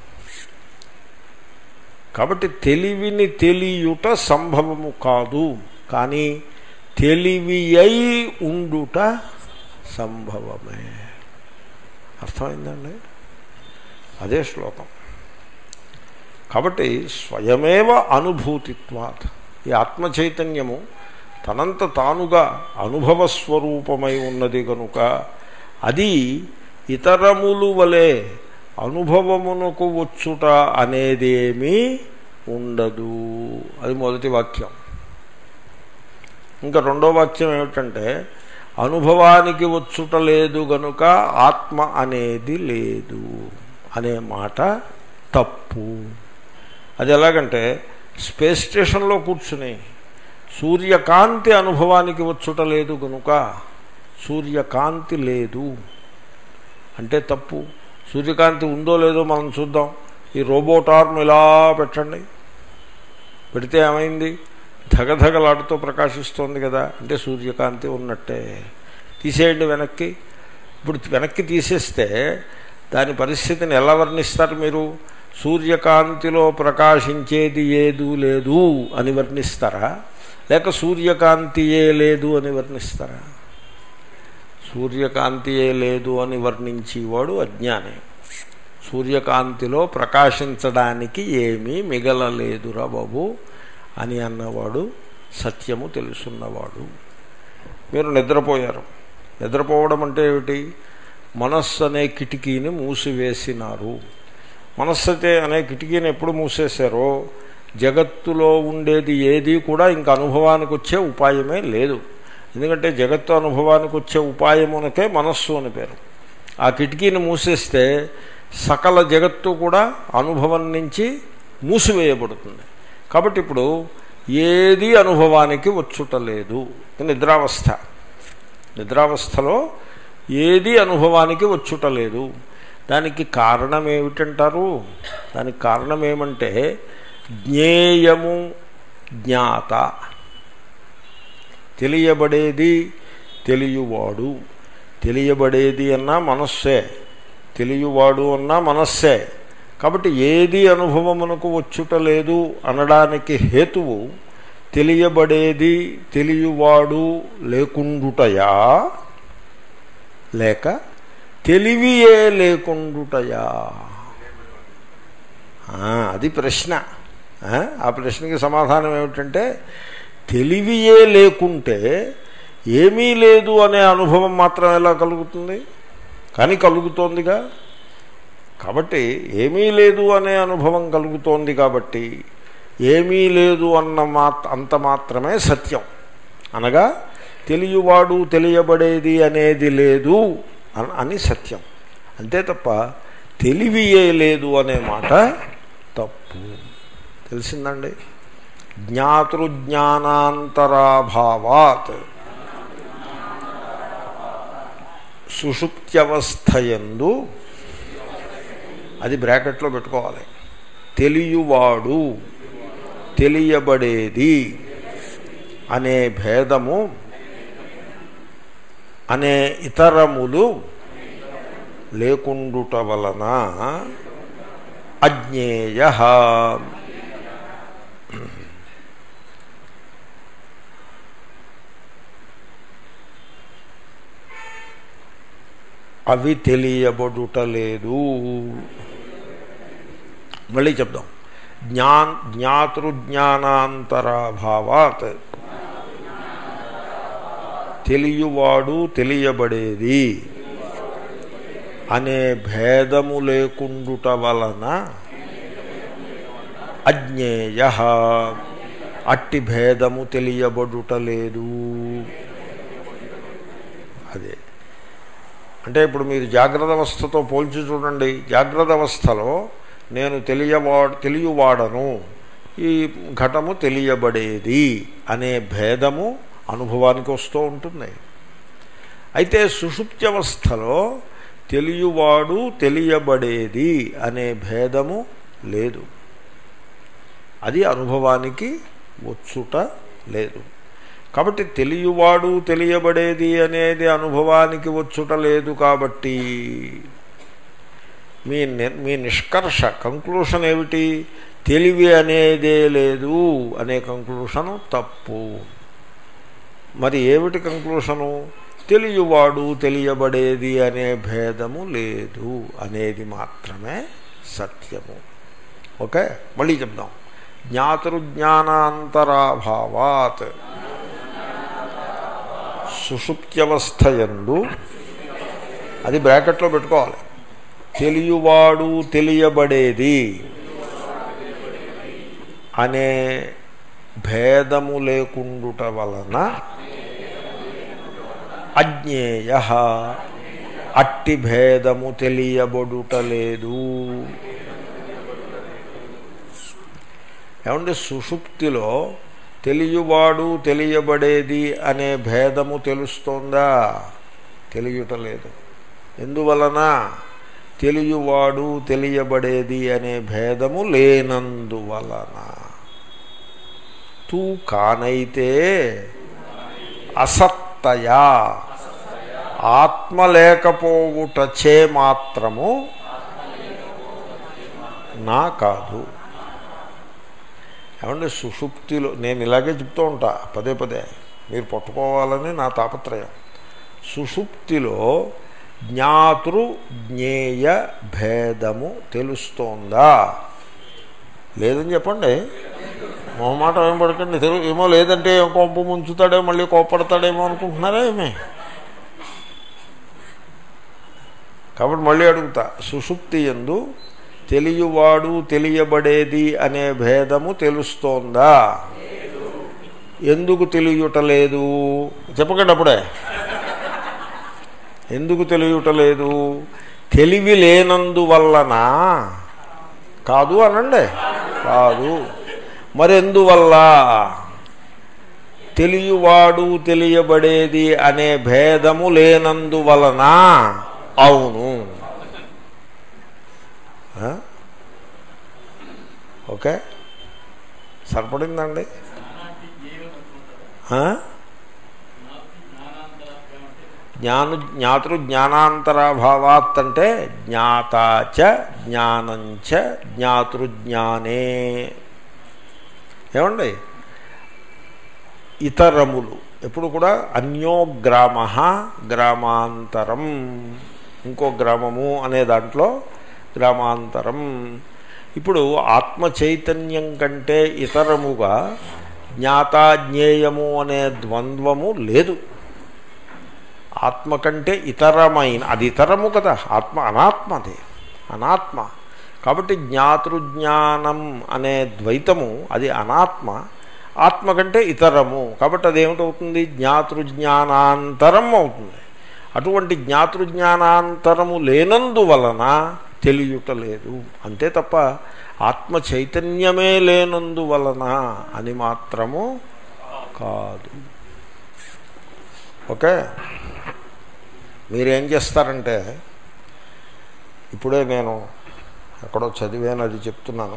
కాబట్టి తెలివిని తెలియుట సంభవము కాదు కానీ తెలివి అయి ఉండుట సంభవమే అర్థమైందండి అదే శ్లోకం కాబట్టి స్వయమేవ అనుభూతిత్వాత్ ఈ ఆత్మ చైతన్యము తనంత తానుగా అనుభవస్వరూపమై ఉన్నది కనుక అది ఇతరములు వలె అనుభవమునకు వచ్చుట అనేదేమీ ఉండదు అది మొదటి వాక్యం ఇంకా రెండో వాక్యం ఏమిటంటే అనుభవానికి వచ్చుట లేదు గనుక ఆత్మ అనేది లేదు అనే మాట తప్పు అది ఎలాగంటే స్పేస్ స్టేషన్లో కూర్చుని సూర్యకాంతి అనుభవానికి వచ్చుట లేదు గనుక సూర్యకాంతి లేదు అంటే తప్పు సూర్యకాంతి ఉందో లేదో మనం చూద్దాం ఈ రోబోట్ ఆర్మ్ ఇలా పెట్టండి పెడితే ఏమైంది ధగధగలాడుతూ ప్రకాశిస్తోంది కదా అంటే సూర్యకాంతి ఉన్నట్టే తీసేయండి వెనక్కి ఇప్పుడు వెనక్కి తీసేస్తే దాని పరిస్థితిని ఎలా వర్ణిస్తారు మీరు సూర్యకాంతిలో ప్రకాశించేది ఏదు లేదు అని వర్ణిస్తారా లేక సూర్యకాంతియే లేదు అని వర్ణిస్తారా సూర్యకాంతియే లేదు అని వర్ణించేవాడు అజ్ఞాని సూర్యకాంతిలో ప్రకాశించడానికి ఏమీ మిగలలేదురా బాబు అని అన్నవాడు సత్యము తెలుసున్నవాడు మీరు నిద్రపోయారు నిద్రపోవడం అంటే ఏమిటి మనస్సు అనే కిటికీని మూసివేసినారు మనస్సు అయితే అనే కిటికీని ఎప్పుడు మూసేశారో జగత్తులో ఉండేది ఏది కూడా ఇంక అనుభవానికి వచ్చే ఉపాయమే లేదు ఎందుకంటే జగత్తు అనుభవానికి వచ్చే ఉపాయమునకే మనస్సు అని పేరు ఆ కిటికీని మూసేస్తే సకల జగత్తు కూడా అనుభవం నుంచి మూసివేయబడుతుంది కాబట్టి ఇప్పుడు ఏది అనుభవానికి వచ్చుటలేదు నిద్రావస్థ నిద్రావస్థలో ఏది అనుభవానికి వచ్చుటలేదు దానికి కారణం ఏమిటంటారు దానికి కారణం ఏమంటే జ్ఞేయము జ్ఞాత తెలియబడేది తెలియవాడు తెలియబడేది అన్నా మనస్సే తెలియవాడు అన్నా మనస్సే కాబట్టి ఏది అనుభవమునకు వచ్చుట లేదు అనడానికి హేతువు తెలియబడేది తెలియవాడు లేకుండుటయా లేక తెలివియే లేకుండుటయా ఆ, అది ప్రశ్న ఆ, ఆ ప్రశ్నకి సమాధానం ఏమిటంటే తెలివియే లేకుంటే ఏమీ లేదు అనే అనుభవం మాత్రం ఎలా కలుగుతుంది కానీ కలుగుతోందిగా కాబట్టి ఏమీ లేదు అనే అనుభవం కలుగుతోంది కాబట్టి ఏమీ లేదు అన్న మాత్ అంత మాత్రమే సత్యం అనగా తెలియవాడు తెలియబడేది అనేది లేదు అన్- అని సత్యం అంతే తప్ప తెలివియే లేదు అనే మాట తప్పు తెలిసిందండి జ్ఞాతృజ్ఞానాంతరాభావాత్ సుషుప్త్యవస్థయందు అది బ్రాకెట్లో పెట్టుకోవాలి తెలియవాడు తెలియబడేది అనే భేదము అనే ఇతరములు లేకుండుట వలన అజ్ఞేయ అవి తెలియబడుటలేదు మళ్ళీ చెప్దాం జ్ఞా జ్ఞాతృజ్ఞానాంతరాభావాత్ తెలియవాడు తెలియబడేది అనే భేదము లేకుండుట వలన అజ్ఞేయ అట్టి భేదము తెలియబడుటలేదు అదే అంటే ఇప్పుడు మీరు జాగ్రత్త అవస్థతో పోల్చి చూడండి జాగ్రత్త అవస్థలో నేను తెలియవా తెలియవాడను ఈ ఘటము తెలియబడేది అనే భేదము అనుభవానికి వస్తూ ఉంటుంది అయితే సుషుప్త్యవస్థలో తెలియవాడు తెలియబడేది అనే భేదము లేదు అది అనుభవానికి వచ్చుట లేదు కాబట్టి తెలియవాడు తెలియబడేది అనేది అనుభవానికి వచ్చుట లేదు కాబట్టి మీ ని- మీ నిష్కర్ష కంక్లూషన్ ఏమిటి తెలివి అనేదే లేదు అనే కంక్లూషను తప్పు మరి ఏమిటి కంక్లూషను తెలియవాడు తెలియబడేది అనే భేదము లేదు అనేది మాత్రమే సత్యము ఓకే మళ్ళీ చెప్దాం జ్ఞాతృజ్ఞానాంతరాభావాత్ సుషుప్త్యవస్థయందు అది బ్రాకెట్లో పెట్టుకోవాలి తెలియవాడు తెలియబడేది అనే భేదము లేకుండుట వలన అజ్ఞేయ అట్టి భేదము తెలియబడుటలేదు ఏమంటే సుషుప్తిలో తెలియవాడు తెలియబడేది అనే భేదము తెలుస్తోందా తెలియటలేదు ఎందువలన తెలియవాడు తెలియబడేది అనే భేదము లేనందువలన తూ కానైతే అసత్తయా ఆత్మ లేకపోవుటచే మాత్రము నా కాదు ఏమంటే సుషుప్తిలో నేను ఇలాగే చెప్తూ ఉంటా పదే పదే మీరు పట్టుకోవాలని నా తాపత్రయం సుషుప్తిలో జ్ఞాతృ జ్ఞేయ భేదము తెలుస్తోందా లేదని చెప్పండి మొహమాట ఏం పడకండి తెలు ఏమో లేదంటే ఏం కొంప ముంచుతాడో మళ్ళీ కోపడతాడేమో అనుకుంటున్నారా ఏమే కాబట్టి మళ్ళీ అడుగుతా సుషుప్తి ఎందు తెలియవాడు తెలియబడేది అనే భేదము తెలుస్తోందా ఎందుకు తెలియటలేదు చెప్పకండి అప్పుడే ఎందుకు తెలియటలేదు తెలివి లేనందువల్లనా కాదు అనండి కాదు మరెందువల్ల తెలియవాడు తెలియబడేది అనే భేదము లేనందువలన అవును ఆ? ఓకే సరిపడిందండి ఆ? జ్ఞాను జ్ఞాతృ జ్ఞానాంతరాభావాత్ అంటే జ్ఞాతాచ జ్ఞానంచ జ్ఞాతృజ్ఞానే ఏమండి ఇతరములు ఎప్పుడు కూడా అన్యో గ్రామ గ్రామాంతరం ఇంకో గ్రామము అనే దాంట్లో గ్రామాంతరం ఇప్పుడు ఆత్మ చైతన్యం కంటే ఇతరముగా జ్ఞాత జ్ఞేయము అనే ద్వంద్వము లేదు ఆత్మ కంటే ఇతరమైన అది ఇతరము కదా ఆత్మ అనాత్మది అనాత్మ కాబట్టి జ్ఞాతృజ్ఞానం అనే ద్వైతము అది అనాత్మ ఆత్మ కంటే ఇతరము కాబట్టి అదేమిటవుతుంది జ్ఞాతృజ్ఞానాంతరం అవుతుంది అటువంటి జ్ఞాతృజ్ఞానాంతరము లేనందువలన తెలియుట లేదు అంతే తప్ప ఆత్మ చైతన్యమే లేనందువలన అని మాత్రము కాదు ఓకే మీరేం చేస్తారంటే ఇప్పుడే నేను ఎక్కడో చదివాను అది చెప్తున్నాను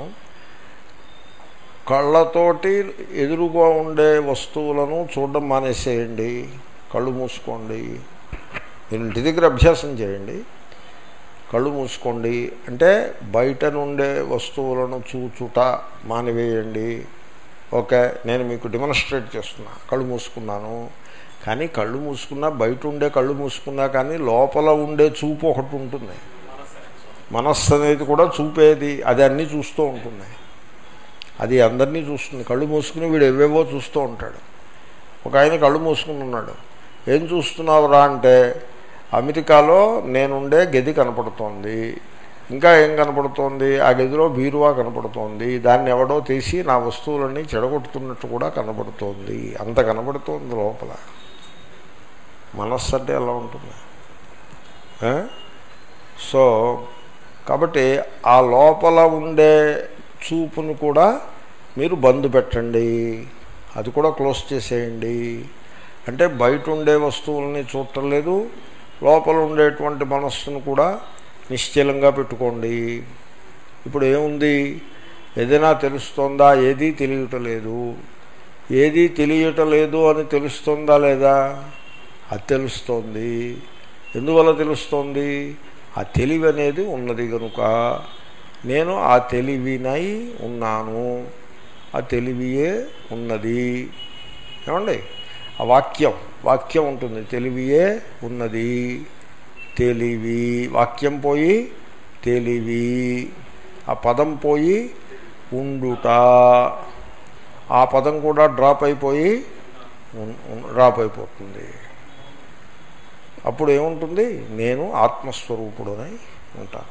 కళ్ళతోటి ఎదురుగా ఉండే వస్తువులను చూడడం మానేసేయండి కళ్ళు మూసుకోండి మీరు ఇంటి దగ్గర అభ్యాసం చేయండి కళ్ళు మూసుకోండి అంటే బయట నుండే వస్తువులను చూచుట మానివేయండి ఓకే నేను మీకు డెమాన్స్ట్రేట్ చేస్తున్నా కళ్ళు మూసుకున్నాను కానీ కళ్ళు మూసుకున్నా బయట ఉండే కళ్ళు మూసుకున్నా కానీ లోపల ఉండే చూపు ఒకటి ఉంటుంది మనస్సు అనేది కూడా చూపేది అది అన్నీ చూస్తూ ఉంటుంది అది అందరినీ చూస్తుంది కళ్ళు మూసుకుని వీడు ఎవేవో చూస్తూ ఉంటాడు ఒక ఆయన కళ్ళు మూసుకుని ఉన్నాడు ఏం చూస్తున్నావురా అంటే అమెరికాలో నేనుండే గది కనపడుతోంది ఇంకా ఏం కనపడుతోంది ఆ గదిలో బీరువా కనపడుతోంది దాన్ని ఎవడో తీసి నా వస్తువులన్నీ చెడగొడుతున్నట్టు కూడా కనపడుతోంది అంత కనపడుతోంది లోపల మనస్సు అంటే ఎలా ఉంటుంది ఆ? సో కాబట్టి ఆ లోపల ఉండే చూపును కూడా మీరు బంద్ పెట్టండి అది కూడా క్లోజ్ చేసేయండి అంటే బయట ఉండే వస్తువుల్ని చూడటం లేదు లోపల ఉండేటువంటి మనస్సును కూడా నిశ్చలంగా పెట్టుకోండి ఇప్పుడు ఏముంది ఏదైనా తెలుస్తోందా ఏదీ తెలియటలేదు ఏదీ తెలియటలేదు అని తెలుస్తోందా లేదా అది తెలుస్తోంది ఎందువల్ల తెలుస్తోంది ఆ తెలివి అనేది ఉన్నది కనుక నేను ఆ తెలివినై ఉన్నాను ఆ తెలివియే ఉన్నది ఏమండి ఆ వాక్యం వాక్యం ఉంటుంది తెలివియే ఉన్నది తెలివి వాక్యం పోయి తెలివి ఆ పదం పోయి ఉండుట ఆ పదం కూడా డ్రాప్ అయిపోయి ఉన్- ఉన్- డ్రాప్ అయిపోతుంది అప్పుడు ఏముంటుంది నేను ఆత్మస్వరూపుడనై ఉంటాను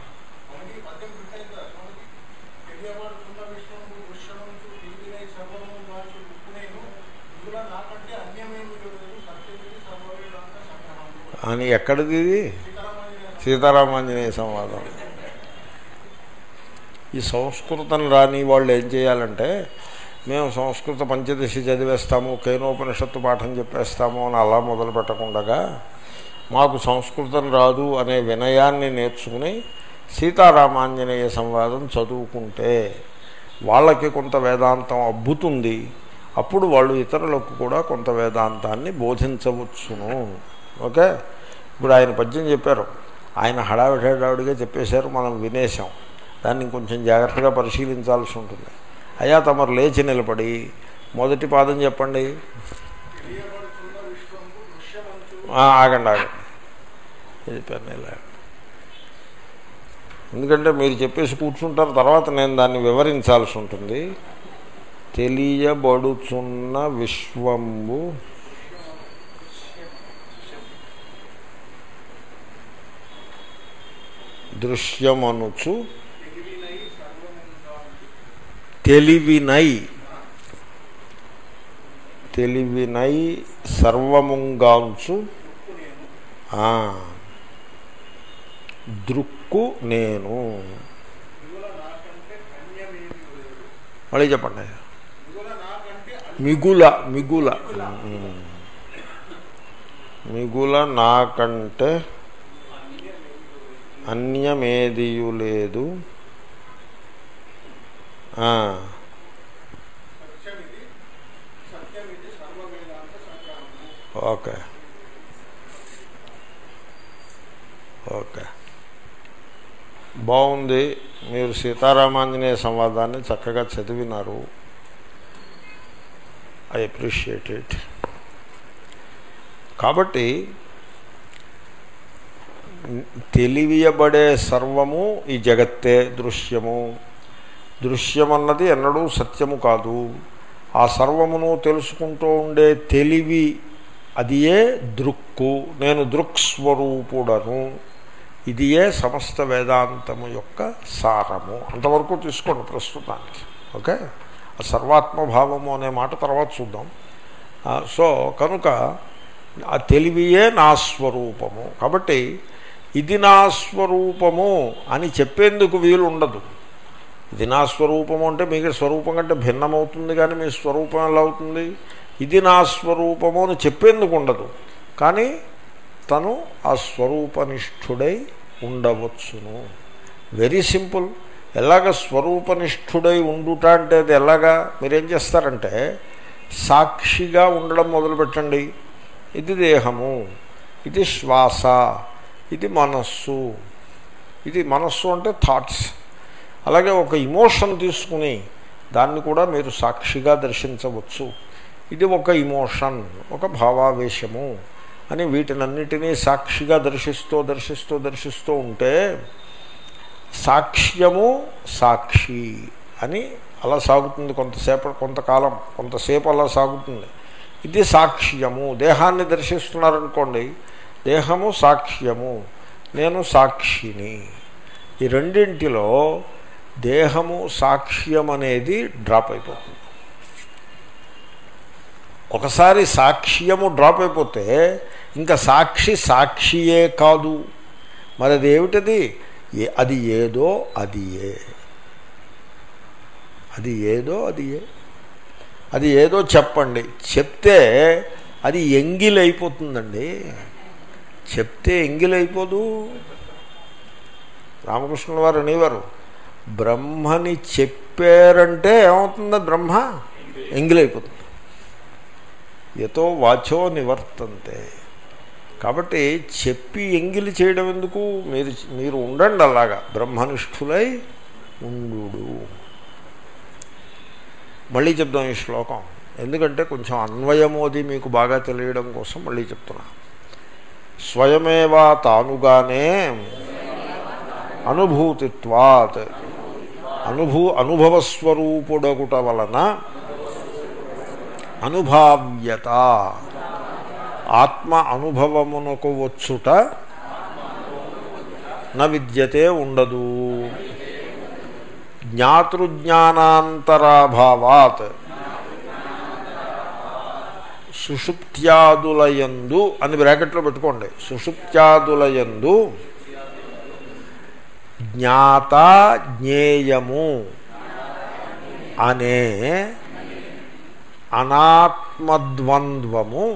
అని ఎక్కడిది ఇది సీతారామాంజనేయ సంవాదం ఈ సంస్కృతం రాని వాళ్ళు ఏం చేయాలంటే మేము సంస్కృత పంచదశి చదివేస్తాము కేనోపనిషత్తు పాఠం చెప్పేస్తాము అని అలా మొదలు పెట్టకుండా మాకు సంస్కృతం రాదు అనే వినయాన్ని నేర్చుకుని సీతారామాంజనేయ సంవాదం చదువుకుంటే వాళ్ళకి కొంత వేదాంతం అబ్బుతుంది అప్పుడు వాళ్ళు ఇతరులకు కూడా కొంత వేదాంతాన్ని బోధించవచ్చును ఓకే ఇప్పుడు ఆయన పద్యం చెప్పారు ఆయన హడావిడి హడావిడిగా చెప్పేశారు మనం వినేశాం దాన్ని కొంచెం జాగ్రత్తగా పరిశీలించాల్సి ఉంటుంది అయ్యా తమరు లేచి నిలబడి మొదటి పాదం చెప్పండి ఆ, ఆగండి ఆగండి ఇది పెన్ ఇలా ఎందుకంటే మీరు చెప్పేసి కూర్చుంటారు తర్వాత నేను దాన్ని వివరించాల్సి ఉంటుంది తెలియబడుచున్న విశ్వంబు దృశ్యమనుచు తెలివినై తెలివినై సర్వముంగాంచు ఆ, దృక్కు నేను మళ్ళీ చెప్పండి మిగుల మిగుల ఉమ్. మిగుల నాకంటే అన్యమేదియు లేదు ఆ, ఓకే ఓకే బాగుంది మీరు సీతారామాంజనేయ సంవాదాన్ని చక్కగా చదివినారు ఐ అప్రిషియేట్ ఇట్ కాబట్టి తెలియబడే సర్వము ఈ జగత్తే దృశ్యము దృశ్యమన్నది ఎన్నడూ సత్యము కాదు ఆ సర్వమును తెలుసుకుంటూ ఉండే తెలివి అది ఏ దృక్కు నేను దృక్స్వరూపుడను ఇది ఏ సమస్త వేదాంతము యొక్క సారము అంతవరకు తీసుకోండి ప్రస్తుతానికి ఓకే ఆ సర్వాత్మభావము అనే మాట తర్వాత చూద్దాం ఆ, సో కనుక ఆ తెలివియే నా స్వరూపము కాబట్టి ఇది నా స్వరూపము అని చెప్పేందుకు వీలు ఉండదు ఇది నా స్వరూపము అంటే మీకు స్వరూపం కంటే భిన్నమవుతుంది కానీ మీ స్వరూపం ఎలా అవుతుంది ఇది నా స్వరూపము అని చెప్పేందుకు ఉండదు కానీ తను ఆ స్వరూపనిష్ఠుడై ఉండవచ్చును వెరీ సింపుల్ ఎలాగ స్వరూపనిష్ఠుడై ఉండుట అంటే అది ఎలాగా మీరేం చేస్తారంటే సాక్షిగా ఉండడం మొదలుపెట్టండి ఇది దేహము ఇది శ్వాస ఇది మనస్సు ఇది మనస్సు అంటే థాట్స్ అలాగే ఒక ఇమోషన్ తీసుకుని దాన్ని కూడా మీరు సాక్షిగా దర్శించవచ్చు ఇది ఒక ఇమోషన్ ఒక భావావేశము అని వీటినన్నిటినీ సాక్షిగా దర్శిస్తూ దర్శిస్తూ దర్శిస్తూ ఉంటే సాక్ష్యము సాక్షి అని అలా సాగుతుంది కొంతసేపు కొంతకాలం కొంతసేపు అలా సాగుతుంది ఇది సాక్ష్యము దేహాన్ని దర్శిస్తున్నారనుకోండి దేహము సాక్ష్యము నేను సాక్షిని ఈ రెండింటిలో దేహము సాక్ష్యం అనేది డ్రాప్ అయిపోతుంది ఒకసారి సాక్ష్యము డ్రాప్ అయిపోతే ఇంకా సాక్షి సాక్షియే కాదు మరి అది ఏమిటది ఏ- అది ఏదో అది ఏ అది ఏదో అది ఏ అది ఏదో చెప్పండి చెప్తే అది ఎంగిలైపోతుందండి చెప్తే ఎంగిలైపోదు రామకృష్ణుల వారు అనేవారు బ్రహ్మని చెప్పారంటే ఏమవుతుంది బ్రహ్మ ఎంగిలైపోతుంది ఎతో వాచో నివర్తంతే కాబట్టి చెప్పి ఎంగిలి చేయడం ఎందుకు మీరు మీరు ఉండండి అలాగా బ్రహ్మనిష్ఠులై ఉండు మళ్ళీ చెప్దాం ఈ శ్లోకం ఎందుకంటే కొంచెం అన్వయము అది మీకు బాగా తెలియడం కోసం మళ్ళీ చెప్తున్నా స్వయమేవా తానుగానే అనుభూతిత్వాత్ అనుభూ అనుభవస్వరూపుడగుట వలన అనుభావ్యత ఆత్మ అనుభవమునకు వచ్చుట న విద్యతే ఉండదు జ్ఞాతృజ్ఞానాంతరాభావాత్ సుషుప్త్యాదులయందు అని బ్రాకెట్లో పెట్టుకోండి సుషుప్త్యాదులయందు జ్ఞాత జ్ఞేయము అనే అనాత్మద్వంద్వము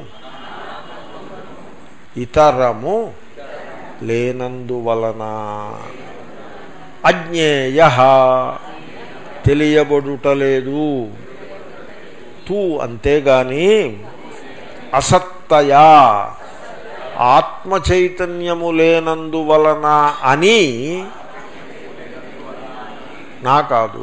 ఇతరము లేనందువలన అజ్ఞేయ తెలియబడుటలేదు తూ అంతేగాని అసత్తయా ఆత్మ చైతన్యము లేనందువలన అని నా కాదు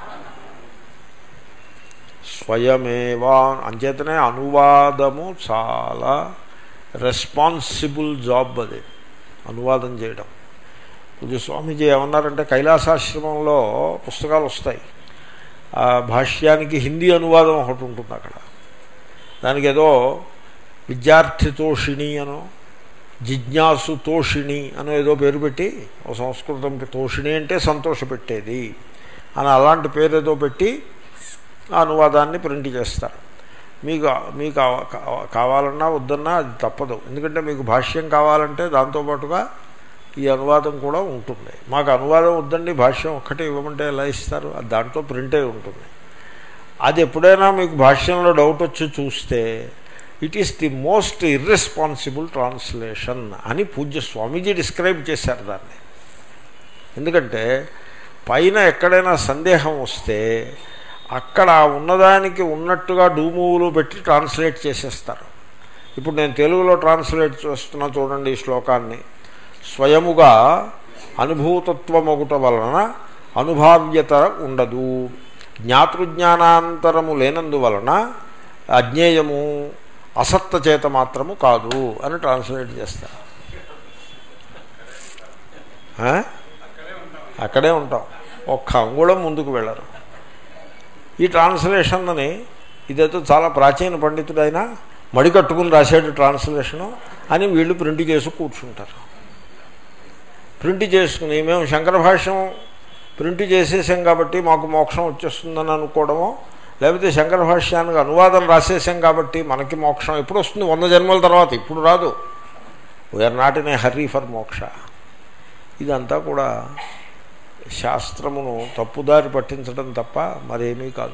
స్వయమేవా అంచేతనే అనువాదము చాలా రెస్పాన్సిబుల్ జాబ్ అది అనువాదం చేయడం పూజ స్వామీజీ ఏమన్నారంటే కైలాసాశ్రమంలో పుస్తకాలు వస్తాయి ఆ భాష్యానికి హిందీ అనువాదం ఒకటి ఉంటుంది అక్కడ దానికి ఏదో విద్యార్థి తోషిణి అనో జిజ్ఞాసు తోషిణి అనో ఏదో పేరు పెట్టి ఓ సంస్కృతం తోషిణి అంటే సంతోషపెట్టేది అని అలాంటి పేరు ఏదో పెట్టి ఆ అనువాదాన్ని ప్రింట్ చేస్తారు మీకు మీకు కావ- కావ- కావాలన్నా వద్దన్నా అది తప్పదు ఎందుకంటే మీకు భాష్యం కావాలంటే దాంతోపాటుగా ఈ అనువాదం కూడా ఉంటుంది మాకు అనువాదం వద్దండి భాష్యం ఒక్కటే ఇవ్వమంటే ఎలా ఇస్తారు అది దాంట్లో ప్రింట్ అయి ఉంటుంది అది ఎప్పుడైనా మీకు భాష్యంలో డౌట్ వచ్చి చూస్తే it is the most irresponsible translation అని పూజ్య స్వామీజీ డిస్క్రైబ్ చేశారు దాన్ని ఎందుకంటే పైన ఎక్కడైనా సందేహం వస్తే అక్కడ ఉన్నదానికి ఉన్నట్టుగా డూమూవులు పెట్టి ట్రాన్స్లేట్ చేసేస్తారు ఇప్పుడు నేను తెలుగులో ట్రాన్స్లేట్ చేస్తున్నా చూడండి ఈ శ్లోకాన్ని స్వయముగా అనుభూతత్వమొగుట వలన అనుభావ్యత ఉండదు జ్ఞాతృజ్ఞానాంతరము లేనందువలన అజ్ఞేయము అసత్త చేత మాత్రము కాదు అని ట్రాన్స్లేట్ చేస్తారు ఆ? అక్కడే ఉంటాం ఒక్క అంగుళం ముందుకు వెళ్ళరు ఈ ట్రాన్స్లేషన్ అని ఇదేదో చాలా ప్రాచీన పండితుడు అయినా మడి కట్టుకుని రాసాడు ట్రాన్స్లేషను అని వీళ్ళు ప్రింట్ చేసి కూర్చుంటారు ప్రింట్ చేసుకుని మేము శంకర భాష్యం ప్రింట్ చేసేసాం కాబట్టి మాకు మోక్షం వచ్చేస్తుందని అనుకోవడమో లేకపోతే శంకర భాష్యానికి అనువాదం రాసేసాం కాబట్టి మనకి మోక్షం ఎప్పుడు వస్తుంది వంద జన్మల తర్వాత ఇప్పుడు రాదు we are not in a hurry for moksha ఇదంతా కూడా శాస్త్రమును తప్పుదారి పట్టించడం తప్ప మరేమీ కాదు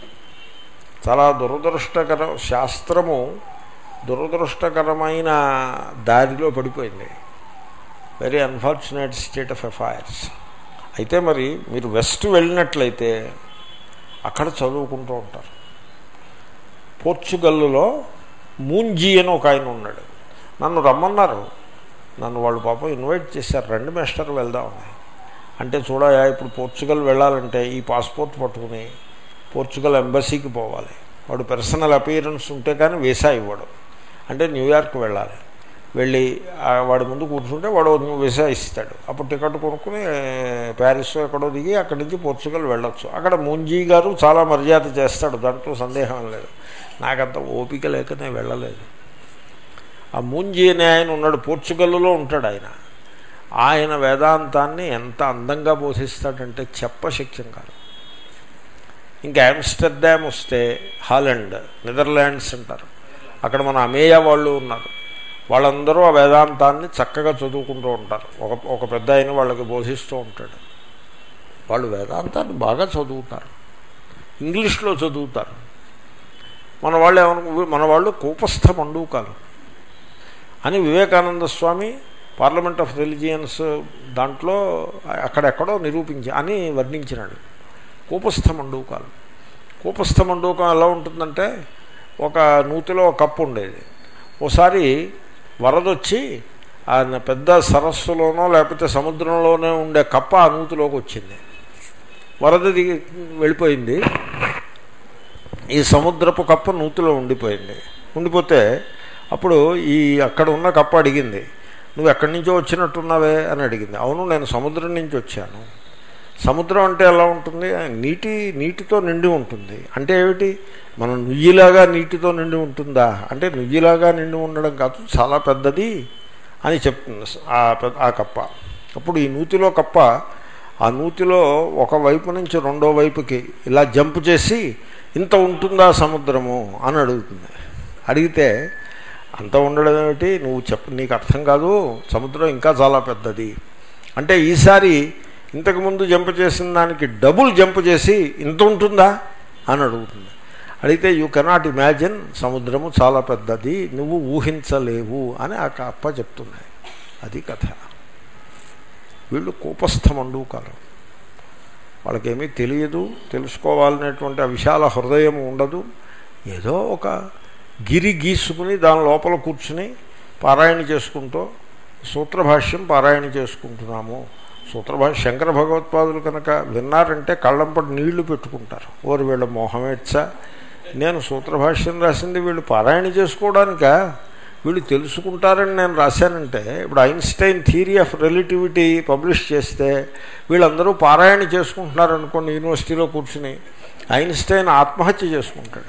చాలా దురదృష్టకరం శాస్త్రము దురదృష్టకరమైన దారిలో పడిపోయింది very unfortunate state of affairs అయితే మరి మీరు వెస్ట్ వెళ్ళినట్లయితే అక్కడ చదువుకుంటూ ఉంటారు పోర్చుగల్లో మూంజీ అని ఒక ఆయన ఉన్నాడు నన్ను రమ్మన్నారు నన్ను వాళ్ళు పాపం ఇన్వైట్ చేశారు రెండు మేస్టర్ వెళ్దామని అంటే చూడయా ఇప్పుడు పోర్చుగల్ వెళ్ళాలంటే ఈ పాస్పోర్ట్ పట్టుకుని పోర్చుగల్ ఎంబసీకి పోవాలి వాడు పర్సనల్ అపియరెన్స్ ఉంటే కానీ వీసా ఇవ్వడు అంటే న్యూయార్క్ వెళ్ళాలి వెళ్ళి ఆ వాడి ముందు కూర్చుంటే వాడు వీసా ఇస్తాడు అప్పుడు టికెట్ కొనుక్కుని ప్యారిస్ ఎక్కడో దిగి అక్కడి నుంచి పోర్చుగల్ వెళ్ళొచ్చు అక్కడ ముంజీ గారు చాలా మర్యాద చేస్తాడు దాంట్లో సందేహం లేదు నాకంత ఓపిక లేక నేను వెళ్ళలేదు ఆ ముంజీ అనే ఆయన ఉన్నాడు పోర్చుగల్లో ఉంటాడు ఆయన ఆయన వేదాంతాన్ని ఎంత అందంగా బోధిస్తాడంటే చెప్పశక్యం కాదు ఇంకా ఆమ్స్టర్డామ్ వస్తే హాలండ్ నెదర్లాండ్స్ అంటారు అక్కడ మన అమేయ వాళ్ళు ఉన్నారు వాళ్ళందరూ ఆ వేదాంతాన్ని చక్కగా చదువుకుంటూ ఉంటారు ఒక ఒక పెద్ద ఆయన వాళ్ళకి బోధిస్తూ ఉంటాడు వాళ్ళు వేదాంతాన్ని బాగా చదువుతారు ఇంగ్లీష్లో చదువుతారు మన వాళ్ళు ఏమను మన వాళ్ళు కూపస్థ మండూకాలు అని Vivekananda Swami parliament of religions దాంట్లో అక్కడెక్కడో నిరూపించి అని వర్ణించినాడు కూపస్థ మండూకాలు కూపస్థ మండూకం ఎలా ఉంటుందంటే ఒక నూతిలో ఒక కప్పు ఉండేది ఓసారి వరదొచ్చి ఆ పెద్ద సరస్సులోనో లేకపోతే సముద్రంలోనే ఉండే కప్ప ఆ నూతిలోకి వచ్చింది వరద దిగి వెళ్ళిపోయింది ఈ సముద్రపు కప్ప నూతిలో ఉండిపోయింది ఉండిపోతే అప్పుడు ఈ అక్కడ ఉన్న కప్ప అడిగింది నువ్వు ఎక్కడి నుంచో వచ్చినట్టున్నావే అని అడిగింది అవును నేను సముద్రం నుంచి వచ్చాను సముద్రం అంటే ఎలా ఉంటుంది నీటి నీటితో నిండి ఉంటుంది అంటే ఏమిటి మనం నుయ్యిలాగా నీటితో నిండి ఉంటుందా అంటే నుయ్యిలాగా నిండి ఉండడం కాదు చాలా పెద్దది అని చెప్తుంది ఆ ఆ కప్ప అప్పుడు ఈ నూతిలో కప్ప ఆ నూతిలో ఒక వైపు నుంచి రెండో వైపుకి ఇలా జంప్ చేసి ఇంత ఉంటుందా సముద్రము అని అడుగుతుంది అడిగితే అంత ఉండడం ఏమిటి నువ్వు చెప్ప నీకు అర్థం కాదు సముద్రం ఇంకా చాలా పెద్దది అంటే ఈసారి ఇంతకుముందు జంప్ చేసిన దానికి డబుల్ జంప్ చేసి ఇంత ఉంటుందా అని అడుగుతుంది అడిగితే యూ కెనాట్ ఇమాజిన్ సముద్రము చాలా పెద్దది నువ్వు ఊహించలేవు అని ఆ కప్ప చెప్తుంది అది కథ వీళ్ళు కూపస్థమండూకాలు వాళ్ళకేమీ తెలియదు తెలుసుకోవాలనేటువంటి ఆ విశాల హృదయం ఉండదు ఏదో ఒక గిరి గీసుకుని దాని లోపల కూర్చుని పారాయణ చేసుకుంటూ సూత్రభాష్యం పారాయణ చేసుకుంటున్నాము సూత్రభాష్య శంకర భగవత్పాదులు కనుక విన్నారంటే కళ్ళంపటి నీళ్లు పెట్టుకుంటారు ఓరు వీళ్ళ మోహమేట్సా నేను సూత్రభాష్యం రాసింది వీళ్ళు పారాయణ చేసుకోవడానిక వీళ్ళు తెలుసుకుంటారని నేను రాశానంటే ఇప్పుడు Einstein theory of relativity publish చేస్తే వీళ్ళందరూ పారాయణ చేసుకుంటున్నారనుకోండి యూనివర్సిటీలో కూర్చుని ఐన్స్టైన్ ఆత్మహత్య చేసుకుంటాడు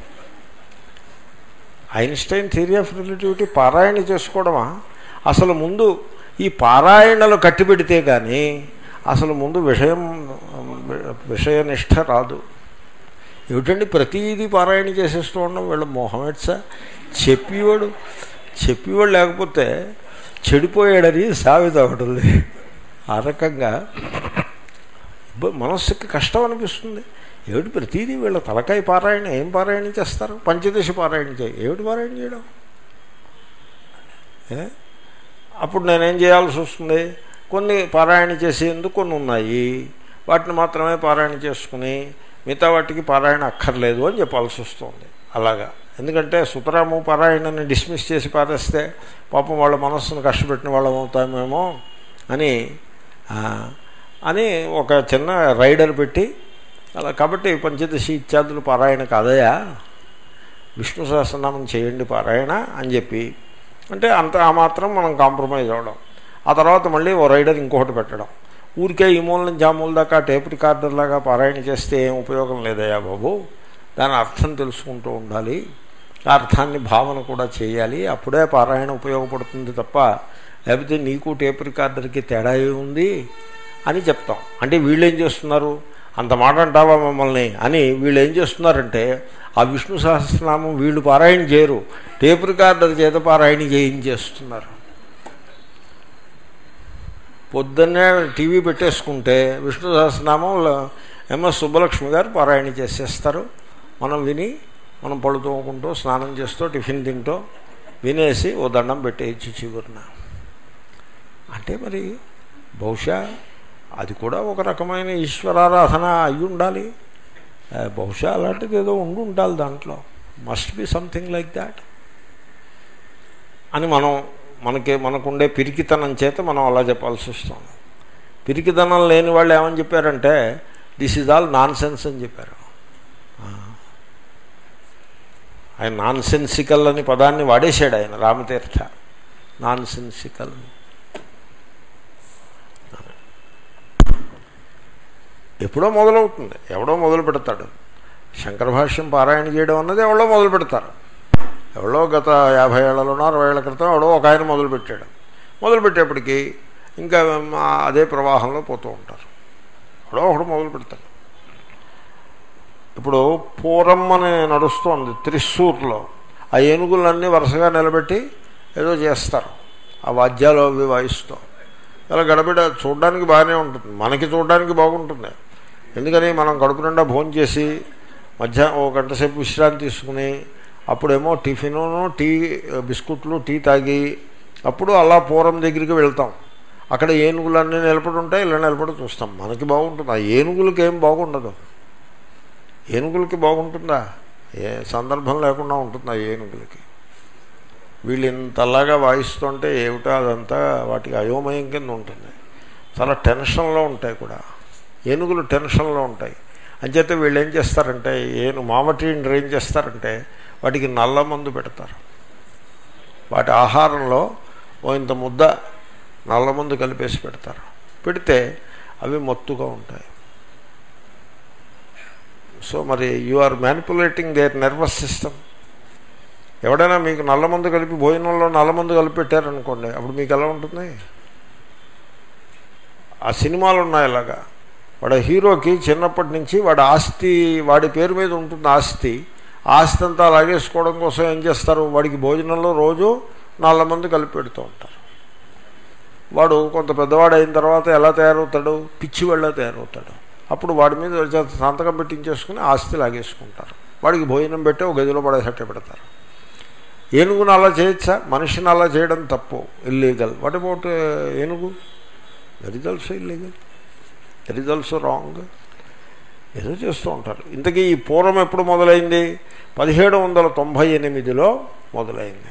ఐన్స్టైన్ థియరీ ఆఫ్ రిలేటివిటీ పారాయణ చేసుకోవడమా అసలు ముందు ఈ పారాయణలు కట్టిపెడితే కానీ అసలు ముందు విషయం విషయనిష్ట రాదు ఏమిటండి ప్రతీది పారాయణ చేసేస్తూ ఉండడం వీళ్ళ మోహమెట్సా చెప్పేవాడు చెప్పేవాడు లేకపోతే చెడిపోయాడని సామెత ఒకటి ఉంది ఆ రకంగా మనస్సుకి కష్టం అనిపిస్తుంది ఏమిటి ప్రతీదీ వీళ్ళ తలకాయ పారాయణ ఏం పారాయణ చేస్తారు పంచదశ పారాయణ చేయ ఏమిటి పారాయణ చేయడం అప్పుడు నేనేం చేయాల్సి వస్తుంది కొన్ని పారాయణ చేసేందుకు కొన్ని ఉన్నాయి వాటిని మాత్రమే పారాయణ చేసుకుని మిగతా వాటికి పారాయణ అక్కర్లేదు అని చెప్పాల్సి వస్తుంది అలాగా ఎందుకంటే సుతరాము పారాయణని డిస్మిస్ చేసి పారేస్తే పాపం వాళ్ళ మనస్సును కష్టపెట్టిన వాళ్ళం అవుతామేమో అని అని ఒక చిన్న రైడర్ పెట్టి అలా కాబట్టి పంచదశి ఇత్యాదులు పారాయణ కాదయా విష్ణు సహస్రనామం చేయండి పారాయణ అని చెప్పి అంటే అంత ఆ మాత్రం మనం కాంప్రమైజ్ అవ్వడం ఆ తర్వాత మళ్ళీ ఓ రైడర్ ఇంకొకటి పెట్టడం ఊరికే ఈ మూల నుంచి ఆ మూల దాకా టేప్ రికార్డర్ లాగా పారాయణ చేస్తే ఏం ఉపయోగం లేదయా బాబు దాని అర్థం తెలుసుకుంటూ ఉండాలి ఆ అర్థాన్ని భావన కూడా చేయాలి అప్పుడే పారాయణ ఉపయోగపడుతుంది తప్ప లేకపోతే నీకు టేప్ రికార్డర్కి తేడా ఉంది అని చెప్తాం అంటే వీళ్ళు ఏం చేస్తున్నారు అంత మాట అంటావా మమ్మల్ని అని వీళ్ళు ఏం చేస్తున్నారంటే ఆ విష్ణు సహస్రనామం వీళ్ళు పారాయణ చేయరు టేప్ రికార్డర్ చేత పారాయణ చేయించేస్తున్నారు పొద్దున్నే టీవీ పెట్టేసుకుంటే విష్ణు సహస్రనామం ఎంఎస్ సుబ్బలక్ష్మి గారు పారాయణ చేసేస్తారు మనం విని మనం పళ్ళు తోముకుంటూ స్నానం చేస్తూ టిఫిన్ తింటూ వినేసి ఓ దండం పెట్టేయచ్చు చిగురున అంటే మరి బహుశా అది కూడా ఒక రకమైన ఈశ్వరారాధన అయి ఉండాలి బహుశా అలాంటిది ఏదో ఉండి ఉండాలి దాంట్లో must be something like that అని మనం మనకి మనకుండే పిరికితనం చేత మనం అలా చెప్పాల్సి వస్తుంది పిరికితనం లేని వాళ్ళు ఏమని చెప్పారంటే this is all nonsense అని చెప్పారు ఆయన నాన్ సెన్సికల్ అని పదాన్ని వాడేశాడు ఆయన రామతీర్థ నాన్ సెన్సికల్ ఎప్పుడో మొదలవుతుంది ఎవడో మొదలు పెడతాడు శంకర భాష్యం పారాయణ చేయడం అన్నది ఎవడో మొదలు పెడతారు ఎవడో గత యాభై ఏళ్లలోనో అరవై ఏళ్ల క్రితం ఎవడో ఒక ఆయన మొదలుపెట్టాడు మొదలుపెట్టేప్పటికీ ఇంకా అదే ప్రవాహంలో పోతూ ఉంటారు ఎవడో ఒకడు మొదలు పెడతాడు ఇప్పుడు పూరం అని నడుస్తోంది త్రిశూర్లో ఆ ఏనుగులన్నీ వరుసగా నిలబెట్టి ఏదో చేస్తారు ఆ వాద్యాలు అవి వాయిస్తూ అలా గడబిడ చూడడానికి బాగానే ఉంటుంది మనకి చూడడానికి బాగుంటుంది ఎందుకని మనం కడుపు నిండా భోజనం చేసి మధ్యాహ్నం ఒక గంట సేపు విశ్రాంతి తీసుకుని అప్పుడేమో టిఫిను టీ బిస్కుట్లు టీ తాగి అప్పుడు అలా పూరం దగ్గరికి వెళ్తాం అక్కడ ఏనుగులన్నీ నిలబడి ఉంటాయి ఇలా నిలబడి చూస్తాం మనకి బాగుంటుంది ఆ ఏనుగులకి ఏం బాగుండదు ఏనుగులకి బాగుంటుందా ఏ సందర్భం లేకుండా ఉంటుంది ఆ ఏనుగులకి వీళ్ళు ఇంతలాగా వాయిస్తుంటే ఏమిటో అదంతా వాటికి అయోమయం కింద ఉంటుంది చాలా టెన్షన్లో ఉంటాయి కూడా ఏనుగులు టెన్షన్లో ఉంటాయి అంచేత వీళ్ళు ఏం చేస్తారంటే ఏను మామటీండ్రు ఏం చేస్తారంటే వాటికి నల్ల మందు పెడతారు వాటి ఆహారంలో ఓ ఇంత ముద్ద నల్ల మందు కలిపేసి పెడతారు పెడితే అవి మత్తుగా ఉంటాయి సో మరి you are manipulating their nervous system ఎవడైనా మీకు నల్లమందు కలిపి భోజనంలో నల్లమందు కలిపి పెట్టారనుకోండి అప్పుడు మీకు ఎలా ఉంటుంది ఆ సినిమాలు ఉన్నాయి ఇలాగా వాడు హీరోకి చిన్నప్పటి నుంచి వాడి ఆస్తి వాడి పేరు మీద ఉంటుంది ఆస్తి ఆస్తి అంతా లాగేసుకోవడం కోసం ఏం చేస్తారు వాడికి భోజనంలో రోజు నల్లమంది కలిపి పెడుతూ ఉంటారు వాడు కొంత పెద్దవాడు అయిన తర్వాత ఎలా తయారవుతాడు పిచ్చి వెళ్ళ తయారవుతాడు అప్పుడు వాడి మీద సంతకం పెట్టించేసుకుని ఆస్తి లాగేసుకుంటారు వాడికి భోజనం పెట్టి ఒక గదిలో పడేసట్టే పెడతారు ఏనుగును అలా చేయొచ్చా మనిషిని అలా చేయడం తప్పు ఇల్లీగల్ వాట్ అబౌట్ ఏనుగు that is also illegal that is also wrong ఏదో చేస్తూ ఉంటారు ఇంతకీ ఈ పూర్వం ఎప్పుడు మొదలైంది పదిహేడు వందల తొంభై ఎనిమిదిలో మొదలైంది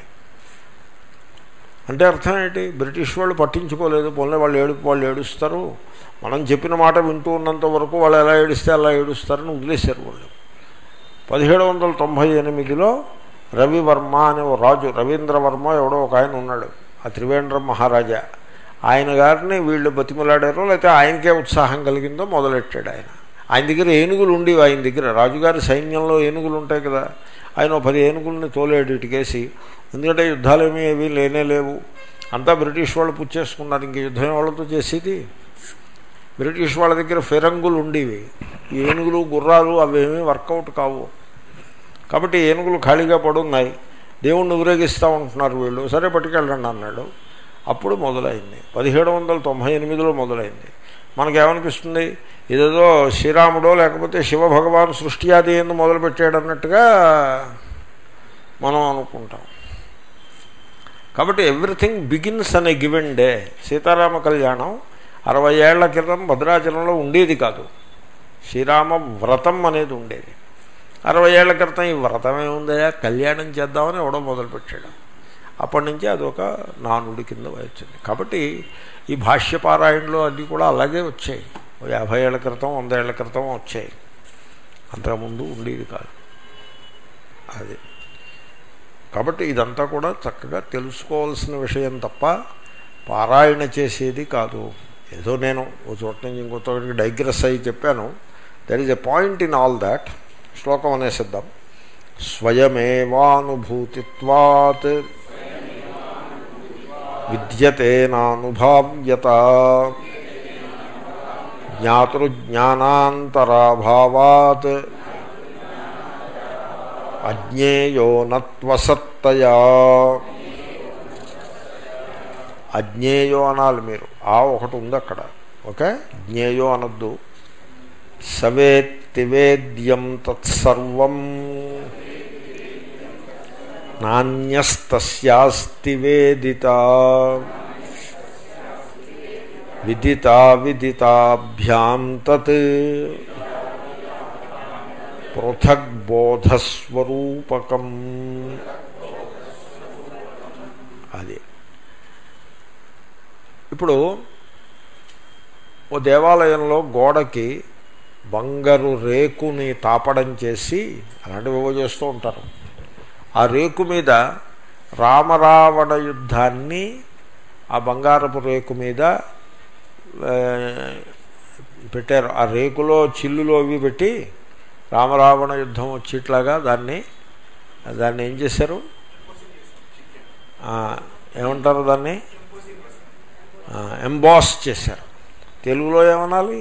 అంటే అర్థం ఏంటి బ్రిటిష్ వాళ్ళు పట్టించుకోలేదు పోలే వాళ్ళు ఏడుపు వాళ్ళు ఏడుస్తారు మనం చెప్పిన మాట వింటూ ఉన్నంత వరకు వాళ్ళు ఎలా ఏడిస్తే అలా ఏడుస్తారని వదిలేశారు వాళ్ళు పదిహేడు వందల తొంభై ఎనిమిదిలో రవివర్మ అనే ఓ రాజు రవీంద్రవర్మ ఎవడో ఒక ఆయన ఉన్నాడు ఆ త్రివేంద్ర మహారాజా ఆయన గారిని వీళ్ళు బతిమలాడారో లేకపోతే ఆయనకే ఉత్సాహం కలిగిందో మొదలెట్టాడు ఆయన ఆయన దగ్గర ఏనుగులు ఉండేవి ఆయన దగ్గర రాజుగారి సైన్యంలో ఏనుగులు ఉంటాయి కదా ఆయన ఓ పది ఏనుగుల్ని తోలేడు ఇటుకేసి ఎందుకంటే యుద్ధాలు ఏమీ ఏమీ లేనే లేవు అంతా బ్రిటిష్ వాళ్ళు పుచ్చేసుకున్నారు ఇంక యుద్ధం వాళ్ళతో చేసేది బ్రిటిష్ వాళ్ళ దగ్గర ఫిరంగులు ఉండేవి ఏనుగులు గుర్రాలు అవేమీ వర్కౌట్ కావు కాబట్టి ఏనుగులు ఖాళీగా పడున్నాయి దేవుణ్ణి ఊరేగిస్తూ ఉంటున్నారు వీళ్ళు సరే పట్టుకెళ్ళండి అన్నాడు అప్పుడు మొదలైంది పదిహేడు వందల తొంభై ఎనిమిదిలో మొదలైంది మనకేమనిపిస్తుంది ఇదేదో శ్రీరాముడో లేకపోతే శివభగవాన్ సృష్టి ఆది ఎందు మొదలుపెట్టాడు అన్నట్టుగా మనం అనుకుంటాం కాబట్టి ఎవ్రీథింగ్ బిగిన్స్ అనే గివెన్ డే సీతారామ కళ్యాణం అరవై ఏళ్ల క్రితం భద్రాచలంలో ఉండేది కాదు శ్రీరామ వ్రతం అనేది ఉండేది అరవై ఏళ్ల క్రితం ఈ వ్రతం ఏముందయా కళ్యాణం చేద్దామని ఎవడో మొదలుపెట్టాడు అప్పటి నుంచి అదొక నానుడి కింద వచ్చింది కాబట్టి ఈ భాష్యపారాయణలో అన్నీ కూడా అలాగే వచ్చాయి యాభై ఏళ్ల క్రితం వంద ఏళ్ల క్రితం వచ్చాయి అంతకుముందు ఉండేది కాదు అది కాబట్టి ఇదంతా కూడా చక్కగా తెలుసుకోవాల్సిన విషయం తప్ప పారాయణ చేసేది కాదు ఏదో నేను ఓ చోట నుంచి ఇంకో చోటకి డైగ్రెస్ అయ్యి చెప్పాను there is a point in all that శ్లోకం అనేసిద్దాం స్వయమేవానుభూతిత్వాత్ విద్యతేనానుభావ్యత జ్ఞాతృజ్ఞానాంతరాభావాత్ అజ్ఞేయో నత్వసత్తయా అజ్ఞేయో అనాలి మీరు ఆ ఒకటి ఉంది అక్కడ ఓకే జ్ఞేయో అనొద్దు సవేత్తివేద్యం తత్సర్వం నాణ్యస్తస్యాస్తి వేదిత విదితా విదితాభ్యాం తత్ పృథగ్బోధస్వరూపకం అది ఇప్పుడు ఓ దేవాలయంలో గోడకి బంగారు రేకుని తాపడం చేసి అలాంటివి ఏవో చేస్తూ ఉంటారు ఆ రేకు మీద రామరావణ యుద్ధాన్ని ఆ బంగారపు రేకు మీద ఆ, పెట్టారు ఆ రేకులో చిల్లులో అవి పెట్టి రామరావణ యుద్ధం వచ్చేట్లాగా దాన్ని దాన్ని ఏం చేశారు ఆ, ఏమంటారు దాన్ని ఎంబాస్ చేశారు తెలుగులో ఏమనాలి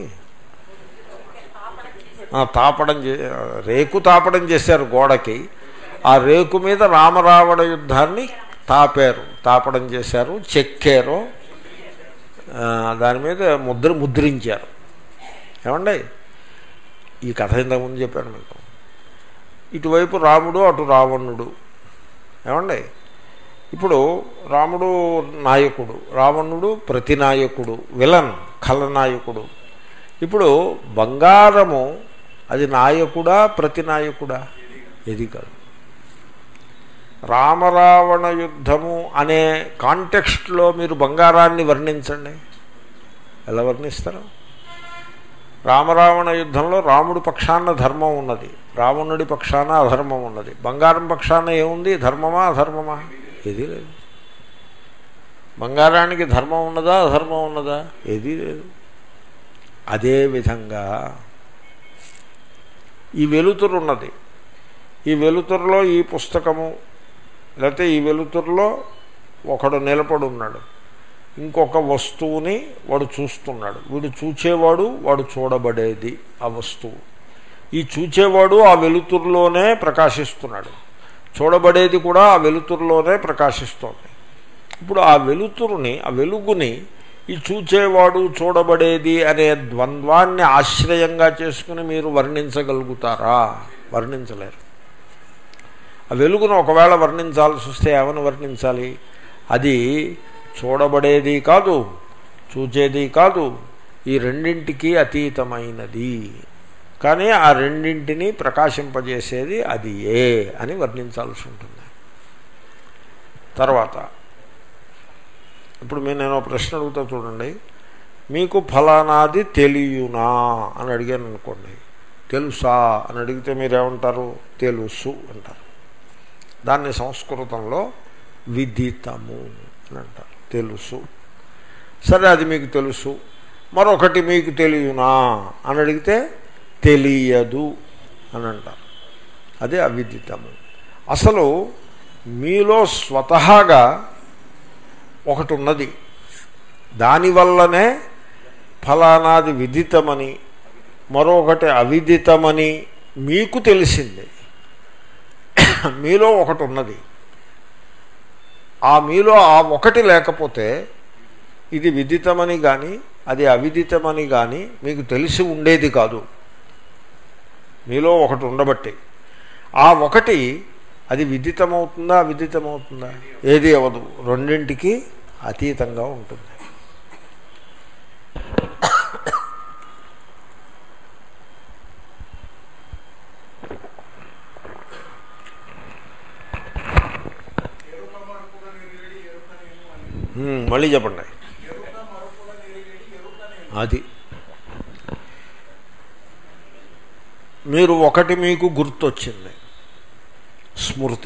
ఆ, తాపడం చే రేకు తాపడం చేశారు గోడకి ఆ రేకు మీద రామరావణ యుద్ధాన్ని తాపారు తాపడం చేశారు చెక్కారు ఆ, దాని మీద ముద్ర ముద్రించారు ఏమండి ఈ కథ ఇంతకుముందు చెప్పాను మీకు ఇటువైపు రాముడు అటు రావణుడు ఏమండి ఇప్పుడు రాముడు నాయకుడు రావణుడు ప్రతినాయకుడు విలన్ ఖలనాయకుడు ఇప్పుడు బంగారము అది నాయకుడా ప్రతినాయకుడా ఇది కాదు రామరావణ యుద్ధము అనే కాంటెక్స్ట్లో మీరు బంగారాన్ని వర్ణించండి ఎలా వర్ణిస్తారు రామరావణ యుద్ధంలో రాముడి పక్షాన ధర్మం ఉన్నది రావణుడి పక్షాన అధర్మం ఉన్నది బంగారం పక్షాన ఏముంది ధర్మమా అధర్మమా ఏదీ లేదు బంగారానికి ధర్మం ఉన్నదా అధర్మం ఉన్నదా ఏదీ లేదు అదే విధంగా ఈ వెలుతురు ఉన్నది ఈ వెలుతురులో ఈ పుస్తకము లేకపోతే ఈ వెలుతురులో ఒకడు నిలబడి ఉన్నాడు ఇంకొక వస్తువుని వాడు చూస్తున్నాడు వీడు చూచేవాడు వాడు చూడబడేది ఆ వస్తువు ఈ చూచేవాడు ఆ వెలుతురులోనే ప్రకాశిస్తున్నాడు చూడబడేది కూడా ఆ వెలుతురులోనే ప్రకాశిస్తోంది ఇప్పుడు ఆ వెలుతురుని ఆ వెలుగుని ఈ చూచేవాడు చూడబడేది అనే ద్వంద్వాన్ని ఆశ్రయంగా చేసుకుని మీరు వర్ణించగలుగుతారా వర్ణించలేరు ఆ వెలుగును ఒకవేళ వర్ణించాల్సి వస్తే ఏమని వర్ణించాలి అది చూడబడేది కాదు చూచేది కాదు ఈ రెండింటికి అతీతమైనది కానీ ఆ రెండింటిని ప్రకాశింపజేసేది అది ఏ అని వర్ణించాల్సి ఉంటుంది తర్వాత ఇప్పుడు మీరు నేను ఒక ప్రశ్న అడుగుతా చూడండి మీకు ఫలానాది తెలియనా అని అడిగాను అనుకోండి తెలుసా అని అడిగితే మీరేమంటారు తెలుసు అంటారు దాన్ని సంస్కృతంలో విదితము అని అంటారు తెలుసు సరే అది మీకు తెలుసు మరొకటి మీకు తెలియనా అని అడిగితే తెలియదు అని అంటారు అదే అవిదితము అసలు మీలో స్వతహాగా ఒకటి ఉన్నది దానివల్లనే ఫలానాది విదితమని మరొకటి అవిదితమని మీకు తెలిసింది మీలో ఒకటి ఉన్నది ఆ మీలో ఆ ఒకటి లేకపోతే ఇది విదితమని కానీ అది అవిదితమని కానీ మీకు తెలిసి ఉండేది కాదు మీలో ఒకటి ఉండబట్టి ఆ ఒకటి అది విదితమవుతుందా అవిదితమవుతుందా ఏది అవదు రెండింటికి అతీతంగా ఉంటుంది హ్మ్, మళ్ళీ చెప్పండి అది మీరు ఒకటి మీకు గుర్తొచ్చింది స్మృతి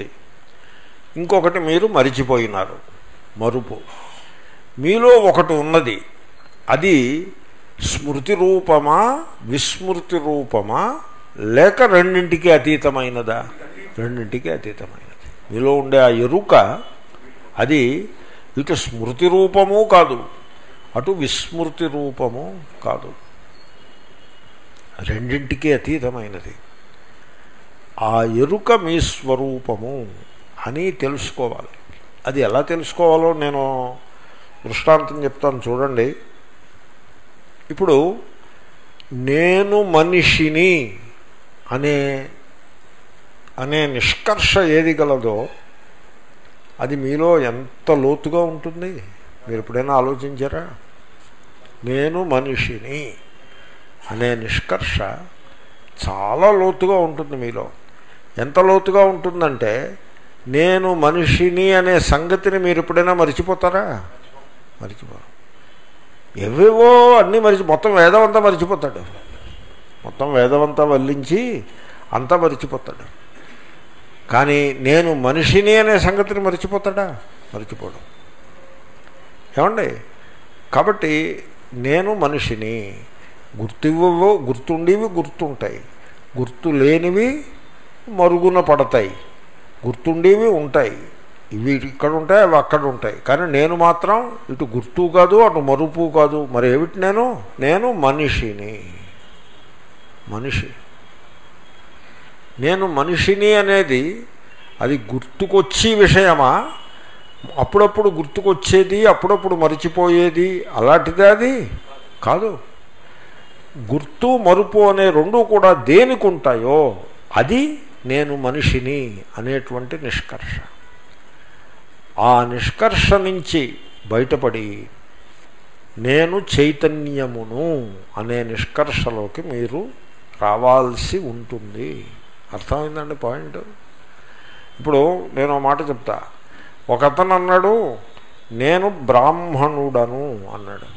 ఇంకొకటి మీరు మరిచిపోయినారు మరుపు మీలో ఒకటి ఉన్నది అది స్మృతి రూపమా విస్మృతి రూపమా లేక రెండింటికి అతీతమైనదా రెండింటికి అతీతమైనది మీలో ఉండే ఆ ఎరుక అది ఇటు స్మృతి రూపము కాదు అటు విస్మృతి రూపము కాదు రెండింటికి అతీతమైనది ఆ ఎరుక మీ స్వరూపము అని తెలుసుకోవాలి అది ఎలా తెలుసుకోవాలో నేను దృష్టాంతం చెప్తాను చూడండి ఇప్పుడు నేను మనిషిని అనే అనే నిష్కర్ష ఏది గలదో అది మీలో ఎంత లోతుగా ఉంటుంది మీరు ఎప్పుడైనా ఆలోచించారా నేను మనిషిని అనే నిష్కర్ష చాలా లోతుగా ఉంటుంది మీలో ఎంత లోతుగా ఉంటుందంటే నేను మనిషిని అనే సంగతిని మీరు ఎప్పుడైనా మర్చిపోతారా మర్చిపోరు ఎవేవో అన్నీ మరిచి మొత్తం వేదం అంతా మర్చిపోతాడు మొత్తం వేదం అంతా వల్లించి అంతా మర్చిపోతాడు కానీ నేను మనిషిని అనే సంగతిని మర్చిపోతాడా మర్చిపోడు ఏమండి కాబట్టి నేను మనిషిని గుర్తివ్వవో గుర్తుండేవి గుర్తుంటాయి గుర్తు లేనివి మరుగున పడతాయి గుర్తుండేవి ఉంటాయి ఇవి ఇక్కడ ఉంటాయి అవి అక్కడ ఉంటాయి కానీ నేను మాత్రం ఇటు గుర్తు కాదు అటు మరుపు కాదు మరి ఏమిటి నేను నేను మనిషిని మనిషి నేను మనిషిని అనేది అది గుర్తుకొచ్చి విషయమా అప్పుడప్పుడు గుర్తుకొచ్చేది అప్పుడప్పుడు మరిచిపోయేది అలాంటిదే అది కాదు గుర్తు మరుపు అనే రెండు కూడా దేనికి ఉంటాయో అది నేను మనిషిని అనేటువంటి నిష్కర్ష ఆ నిష్కర్ష నుంచి బయటపడి నేను చైతన్యమును అనే నిష్కర్షలోకి మీరు రావాల్సి ఉంటుంది అర్థమైందండి పాయింట్ ఇప్పుడు నేను ఒక మాట చెప్తా ఒకతను అన్నాడు నేను బ్రాహ్మణుడను అన్నాడు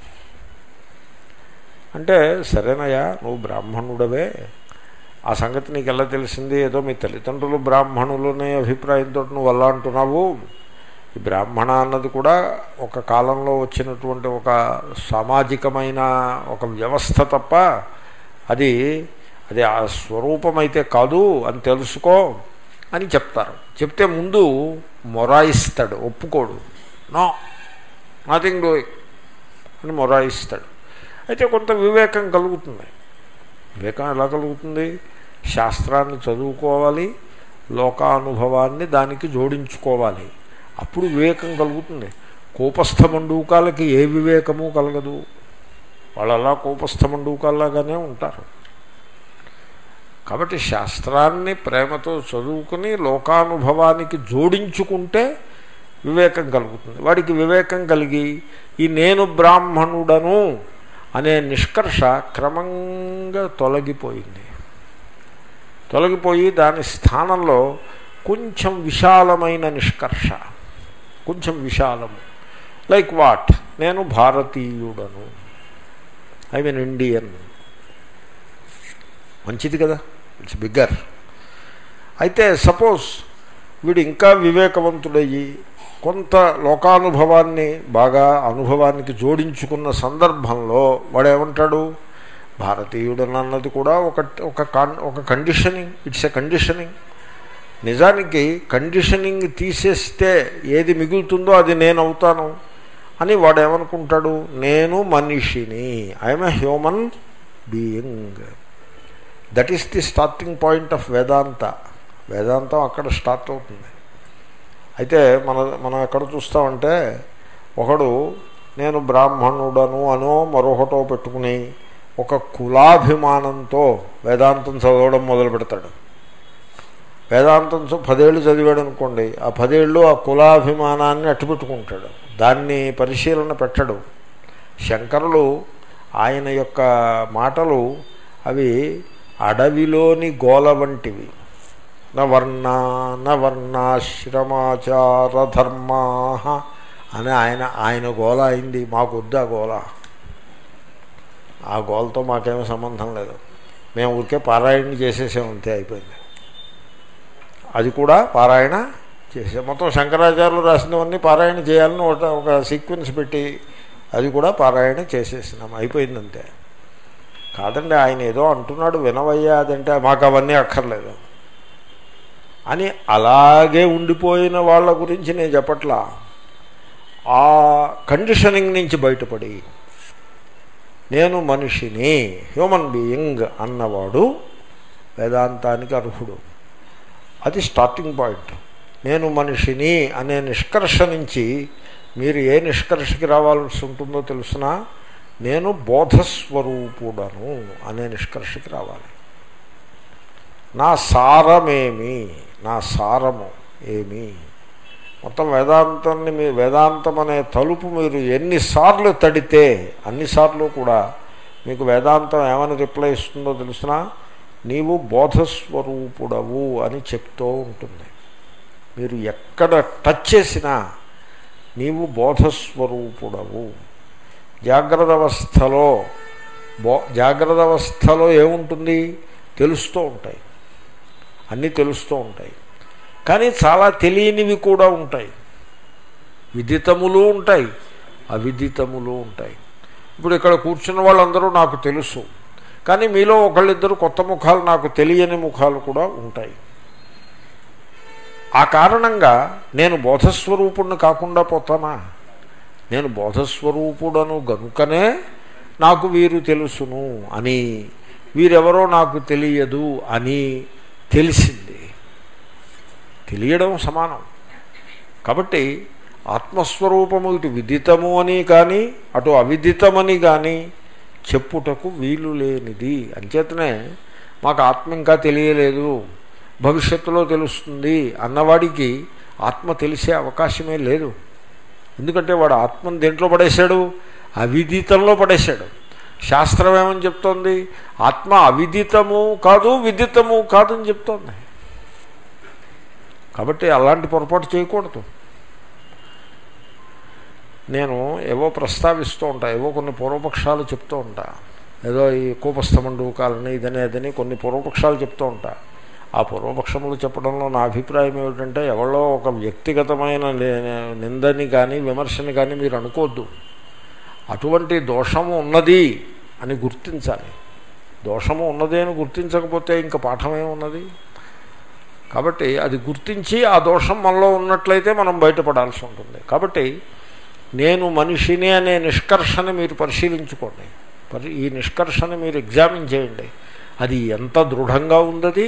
అంటే సరేనయ్యా నువ్వు బ్రాహ్మణుడవే ఆ సంగతి నీకు ఎలా తెలిసింది ఏదో మీ తల్లిదండ్రులు బ్రాహ్మణులనే అభిప్రాయంతో నువ్వు అలా అంటున్నావు ఈ బ్రాహ్మణ అన్నది కూడా ఒక కాలంలో వచ్చినటువంటి ఒక సామాజికమైన ఒక వ్యవస్థ తప్ప అది అది ఆ స్వరూపం అయితే కాదు అని తెలుసుకో అని చెప్తారు చెప్తే ముందు మొరాయిస్తాడు ఒప్పుకోడు నో నథింగ్ డూయింగ్ అని మొరాయిస్తాడు అయితే కొంత వివేకం కలుగుతుంది వివేకం ఎలా కలుగుతుంది శాస్త్రాన్ని చదువుకోవాలి లోకానుభవాన్ని దానికి జోడించుకోవాలి అప్పుడు వివేకం కలుగుతుంది కోపస్థ మండూకాలకి ఏ వివేకము కలగదు వాళ్ళు అలా కోపస్థ మండూకాల్లాగానే ఉంటారు కాబట్టి శాస్త్రాన్ని ప్రేమతో చదువుకుని లోకానుభవానికి జోడించుకుంటే వివేకం కలుగుతుంది వాడికి వివేకం కలిగి ఈ నేను బ్రాహ్మణుడను అనే నిష్కర్ష క్రమంగా తొలగిపోయింది తొలగిపోయి దాని స్థానంలో కొంచెం విశాలమైన నిష్కర్ష కొంచెం విశాలము లైక్ వాట్ నేను భారతీయుడను ఐ మీన్ ఇండియన్ మంచిది కదా ఇట్స్ బిగ్గర్ అయితే సపోజ్ వీడు ఇంకా వివేకవంతుడయ్యి కొంత లోకానుభవాన్ని బాగా అనుభవానికి జోడించుకున్న సందర్భంలో వాడు ఏమంటాడు భారతీయుడని అన్నది కూడా ఒక ఒక కాన్ ఒక కండిషనింగ్ ఇట్స్ ఎ కండిషనింగ్ నిజానికి కండిషనింగ్ తీసేస్తే ఏది మిగులుతుందో అది నేను అవుతాను అని వాడు ఏమనుకుంటాడు నేను మనిషిని I'm a human being that is the starting point of Vedanta వేదాంతం అక్కడ స్టార్ట్ అవుతుంది అయితే మన మనం ఎక్కడ చూస్తామంటే ఒకడు నేను బ్రాహ్మణుడను అనో మరొకటో పెట్టుకుని ఒక కులాభిమానంతో వేదాంతం చదవడం మొదలు పెడతాడు వేదాంతం పదేళ్ళు చదివాడు అనుకోండి ఆ పదేళ్ళు ఆ కులాభిమానాన్ని అట్టుపెట్టుకుంటాడు దాన్ని పరిశీలన పెట్టడు శంకరులు ఆయన యొక్క మాటలు అవి అడవిలోని గోల వంటివి నవర్ణ నవర్ణాశ్రమాచార ధర్మా అని ఆయన ఆయన గోల అయింది మాకొద్దు ఆ గోల ఆ గోలతో మాకేమీ సంబంధం లేదు మేము ఊరికే పారాయణ చేసేసాం అంతే అయిపోయింది అది కూడా పారాయణ చేసే మొత్తం శంకరాచార్యులు రాసినవన్నీ పారాయణ చేయాలని ఒక ఒక సీక్వెన్స్ పెట్టి అది కూడా పారాయణ చేసేసినాం అయిపోయిందంతే కాదండి ఆయన ఏదో అంటున్నాడు వినవయ్యా అదంటే మాకు అవన్నీ అక్కర్లేదు అని అలాగే ఉండిపోయిన వాళ్ళ గురించి నేను చెప్పట్లా ఆ కండిషనింగ్ నుంచి బయటపడి నేను మనిషిని హ్యూమన్ బీయింగ్ అన్నవాడు వేదాంతానికి అర్హుడు అది స్టార్టింగ్ పాయింట్ నేను మనిషిని అనే నిష్కర్ష నుంచి మీరు ఏ నిష్కర్షకి రావాల్సి ఉంటుందో తెలుసునా నేను బోధస్వరూపుడను అనే నిష్కర్షకి రావాలి నా సారమేమి నా సారము ఏమి మొత్తం వేదాంతాన్ని మీ వేదాంతం అనే తలుపు మీరు ఎన్నిసార్లు తడితే అన్నిసార్లు కూడా మీకు వేదాంతం ఏమని రిప్లై ఇస్తుందో తెలిసినా నీవు బోధస్వరూపుడవు అని చెప్తూ ఉంటుంది మీరు ఎక్కడ టచ్ చేసినా నీవు బోధస్వరూపుడవు జాగ్రత్త అవస్థలో బో జాగ్రత్త అవస్థలో ఏముంటుంది తెలుస్తూ ఉంటాయి అన్నీ తెలుస్తూ ఉంటాయి కానీ చాలా తెలియనివి కూడా ఉంటాయి విదితములు ఉంటాయి అవిదితములు ఉంటాయి ఇప్పుడు ఇక్కడ కూర్చున్న వాళ్ళందరూ నాకు తెలుసు కానీ మీలో ఒకళ్ళిద్దరు కొత్త ముఖాలు నాకు తెలియని ముఖాలు కూడా ఉంటాయి ఆ కారణంగా నేను బోధస్వరూపుణ్ణి కాకుండా పోతానా నేను బోధస్వరూపుడను గనుకనే నాకు వీరు తెలుసును అని వీరెవరో నాకు తెలియదు అని తెలిసింది తెలియడం సమానం కాబట్టి ఆత్మస్వరూపము ఇటు విదితము అని కానీ అటు అవిదితమని కానీ చెప్పుటకు వీలు లేనిది అంచేతనే మాకు ఆత్మ ఇంకా తెలియలేదు భవిష్యత్తులో తెలుస్తుంది అన్నవాడికి ఆత్మ తెలిసే అవకాశమే లేదు ఎందుకంటే వాడు ఆత్మను దేంట్లో పడేశాడు అవిదితంలో పడేశాడు శాస్త్రం ఏమని చెప్తోంది ఆత్మ అవిదితము కాదు విదితము కాదని చెప్తోంది కాబట్టి అలాంటి పొరపాటు చేయకూడదు నేను ఏవో ప్రస్తావిస్తూ ఉంటా ఏవో కొన్ని పూర్వపక్షాలు చెప్తూ ఉంటా ఏదో ఈ కూపస్థమండూకాలని ఇదని అదని కొన్ని పూర్వపక్షాలు చెప్తూ ఉంటా ఆ పూర్వపక్షములు చెప్పడంలో నా అభిప్రాయం ఏమిటంటే ఎవరో ఒక వ్యక్తిగతమైన నిందని కానీ విమర్శని కానీ మీరు అనుకోవద్దు అటువంటి దోషము ఉన్నది అని గుర్తించాలి దోషము ఉన్నది అని గుర్తించకపోతే ఇంకా పాఠమే ఉన్నది కాబట్టి అది గుర్తించి ఆ దోషం మనలో ఉన్నట్లయితే మనం బయటపడాల్సి ఉంటుంది కాబట్టి నేను మనిషిని అనే నిష్కర్షణ మీరు పరిశీలించుకోండి పరి ఈ నిష్కర్షణ మీరు ఎగ్జామిన్ చేయండి అది ఎంత దృఢంగా ఉందది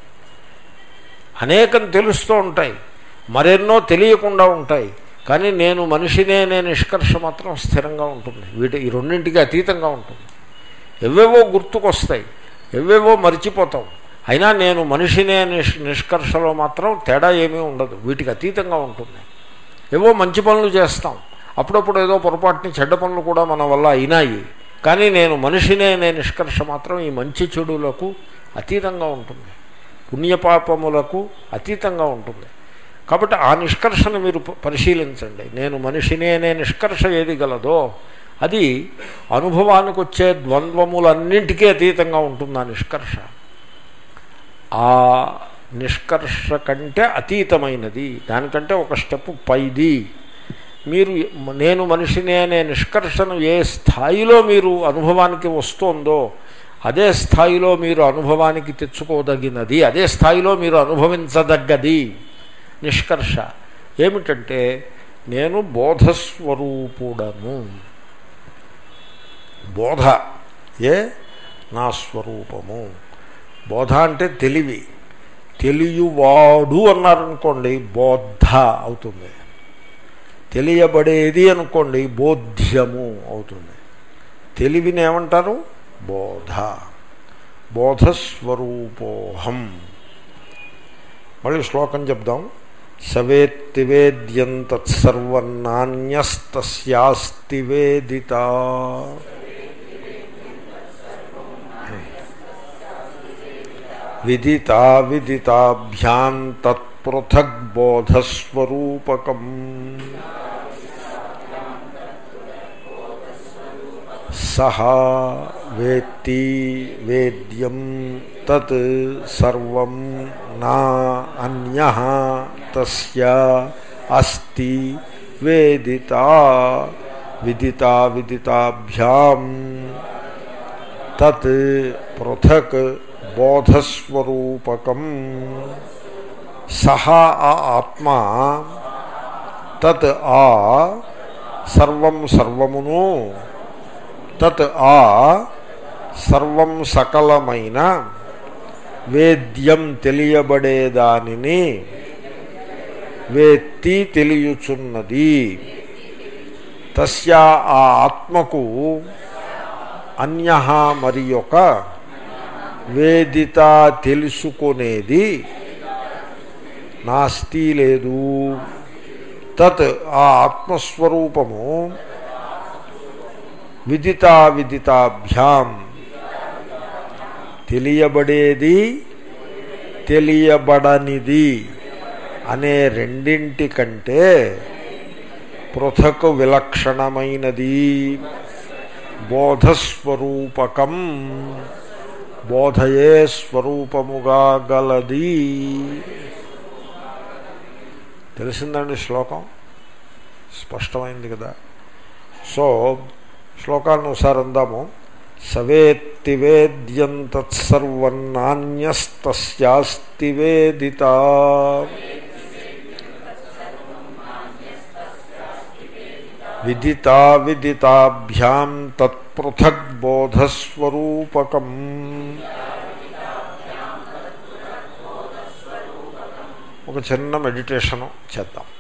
అనేకం తెలుస్తూ ఉంటాయి మరెన్నో తెలియకుండా ఉంటాయి కానీ నేను మనిషినే అనే నిష్కర్ష మాత్రం స్థిరంగా ఉంటుంది వీటి ఈ రెండింటికి అతీతంగా ఉంటుంది ఎవేవో గుర్తుకొస్తాయి ఎవేవో మర్చిపోతాం అయినా నేను మనిషినే నిష్ నిష్కర్షలో మాత్రం తేడా ఏమీ ఉండదు వీటికి అతీతంగా ఉంటుంది ఏవో మంచి పనులు చేస్తాం అప్పుడప్పుడు ఏదో పొరపాటుని చెడ్డ పనులు కూడా మన వల్ల అయినాయి కానీ నేను మనిషినే అనే నిష్కర్ష మాత్రం ఈ మంచి చెడులకు అతీతంగా ఉంటుంది పుణ్యపాపములకు అతీతంగా ఉంటుంది కాబట్టి ఆ నిష్కర్షను మీరు పరిశీలించండి నేను మనిషినే అనే నిష్కర్ష ఏది గలదో అది అనుభవానికి వచ్చే ద్వంద్వములన్నింటికీ అతీతంగా ఉంటుంది ఆ నిష్కర్ష ఆ నిష్కర్ష కంటే అతీతమైనది దానికంటే ఒక స్టెప్ పైది మీరు నేను మనిషినే అనే నిష్కర్షను ఏ స్థాయిలో మీరు అనుభవానికి వస్తోందో అదే స్థాయిలో మీరు అనుభవానికి తెచ్చుకోదగినది అదే స్థాయిలో మీరు అనుభవించదగ్గది నిష్కర్ష ఏమిటంటే నేను బోధస్వరూపుడను బోధ ఏ నా స్వరూపము బోధ అంటే తెలివి తెలియవాడు అన్నారనుకోండి బోద్ధ అవుతుంది తెలియబడేది అనుకోండి బోధ్యము అవుతుంది తెలివిని ఏమంటారు బోధ బోధస్వరూపోహం మళ్ళీ శ్లోకం చెప్దాం సవేత్తి వేద్యం తత్సర్వన్నాన్యస్తస్యాస్తి వేదిత విదితా విదితాభ్యాం తత్పృథగ్బోధస్వరూపకం సహ వేత్తి వేద్యం తత్ సర్వం నా అన్య తస్య అస్తి వేదిత విదితా విదితాభ్యాం తత్ పృథక్ బోధస్వరూపకం సహా ఆ ఆత్మ తత్ ఆ సర్వం సర్వమును తత్ ఆ సర్వం సకలమైన వేద్యం తెలియబడేదానిని వేత్తి తెలియచున్నది తస్యా ఆ ఆత్మకు అన్య మరి ఒక వేదిత తెలుసుకునేది నాస్తి లేదు తత్ ఆ ఆత్మస్వరూపము విదితా విదితాభ్యాం తెలియబడేది తెలియబడనిది అనే రెండింటి కంటే పృథక్ విలక్షణమైనది బోధస్వరూపకం బోధయే స్వరూపముగా గలది తెలిసిందండి శ్లోకం స్పష్టమైంది కదా సో శ్లోకాన్ని ఒకసారి అందాము సవేత్తి వేద్యం తత్సర్వన్నాన్యస్తస్యాస్తి వేదిత విదితా విదితాభ్యాం తత్పృథగ్బోధస్వరూపకం ఒక చిన్న మెడిటేషను చేద్దాం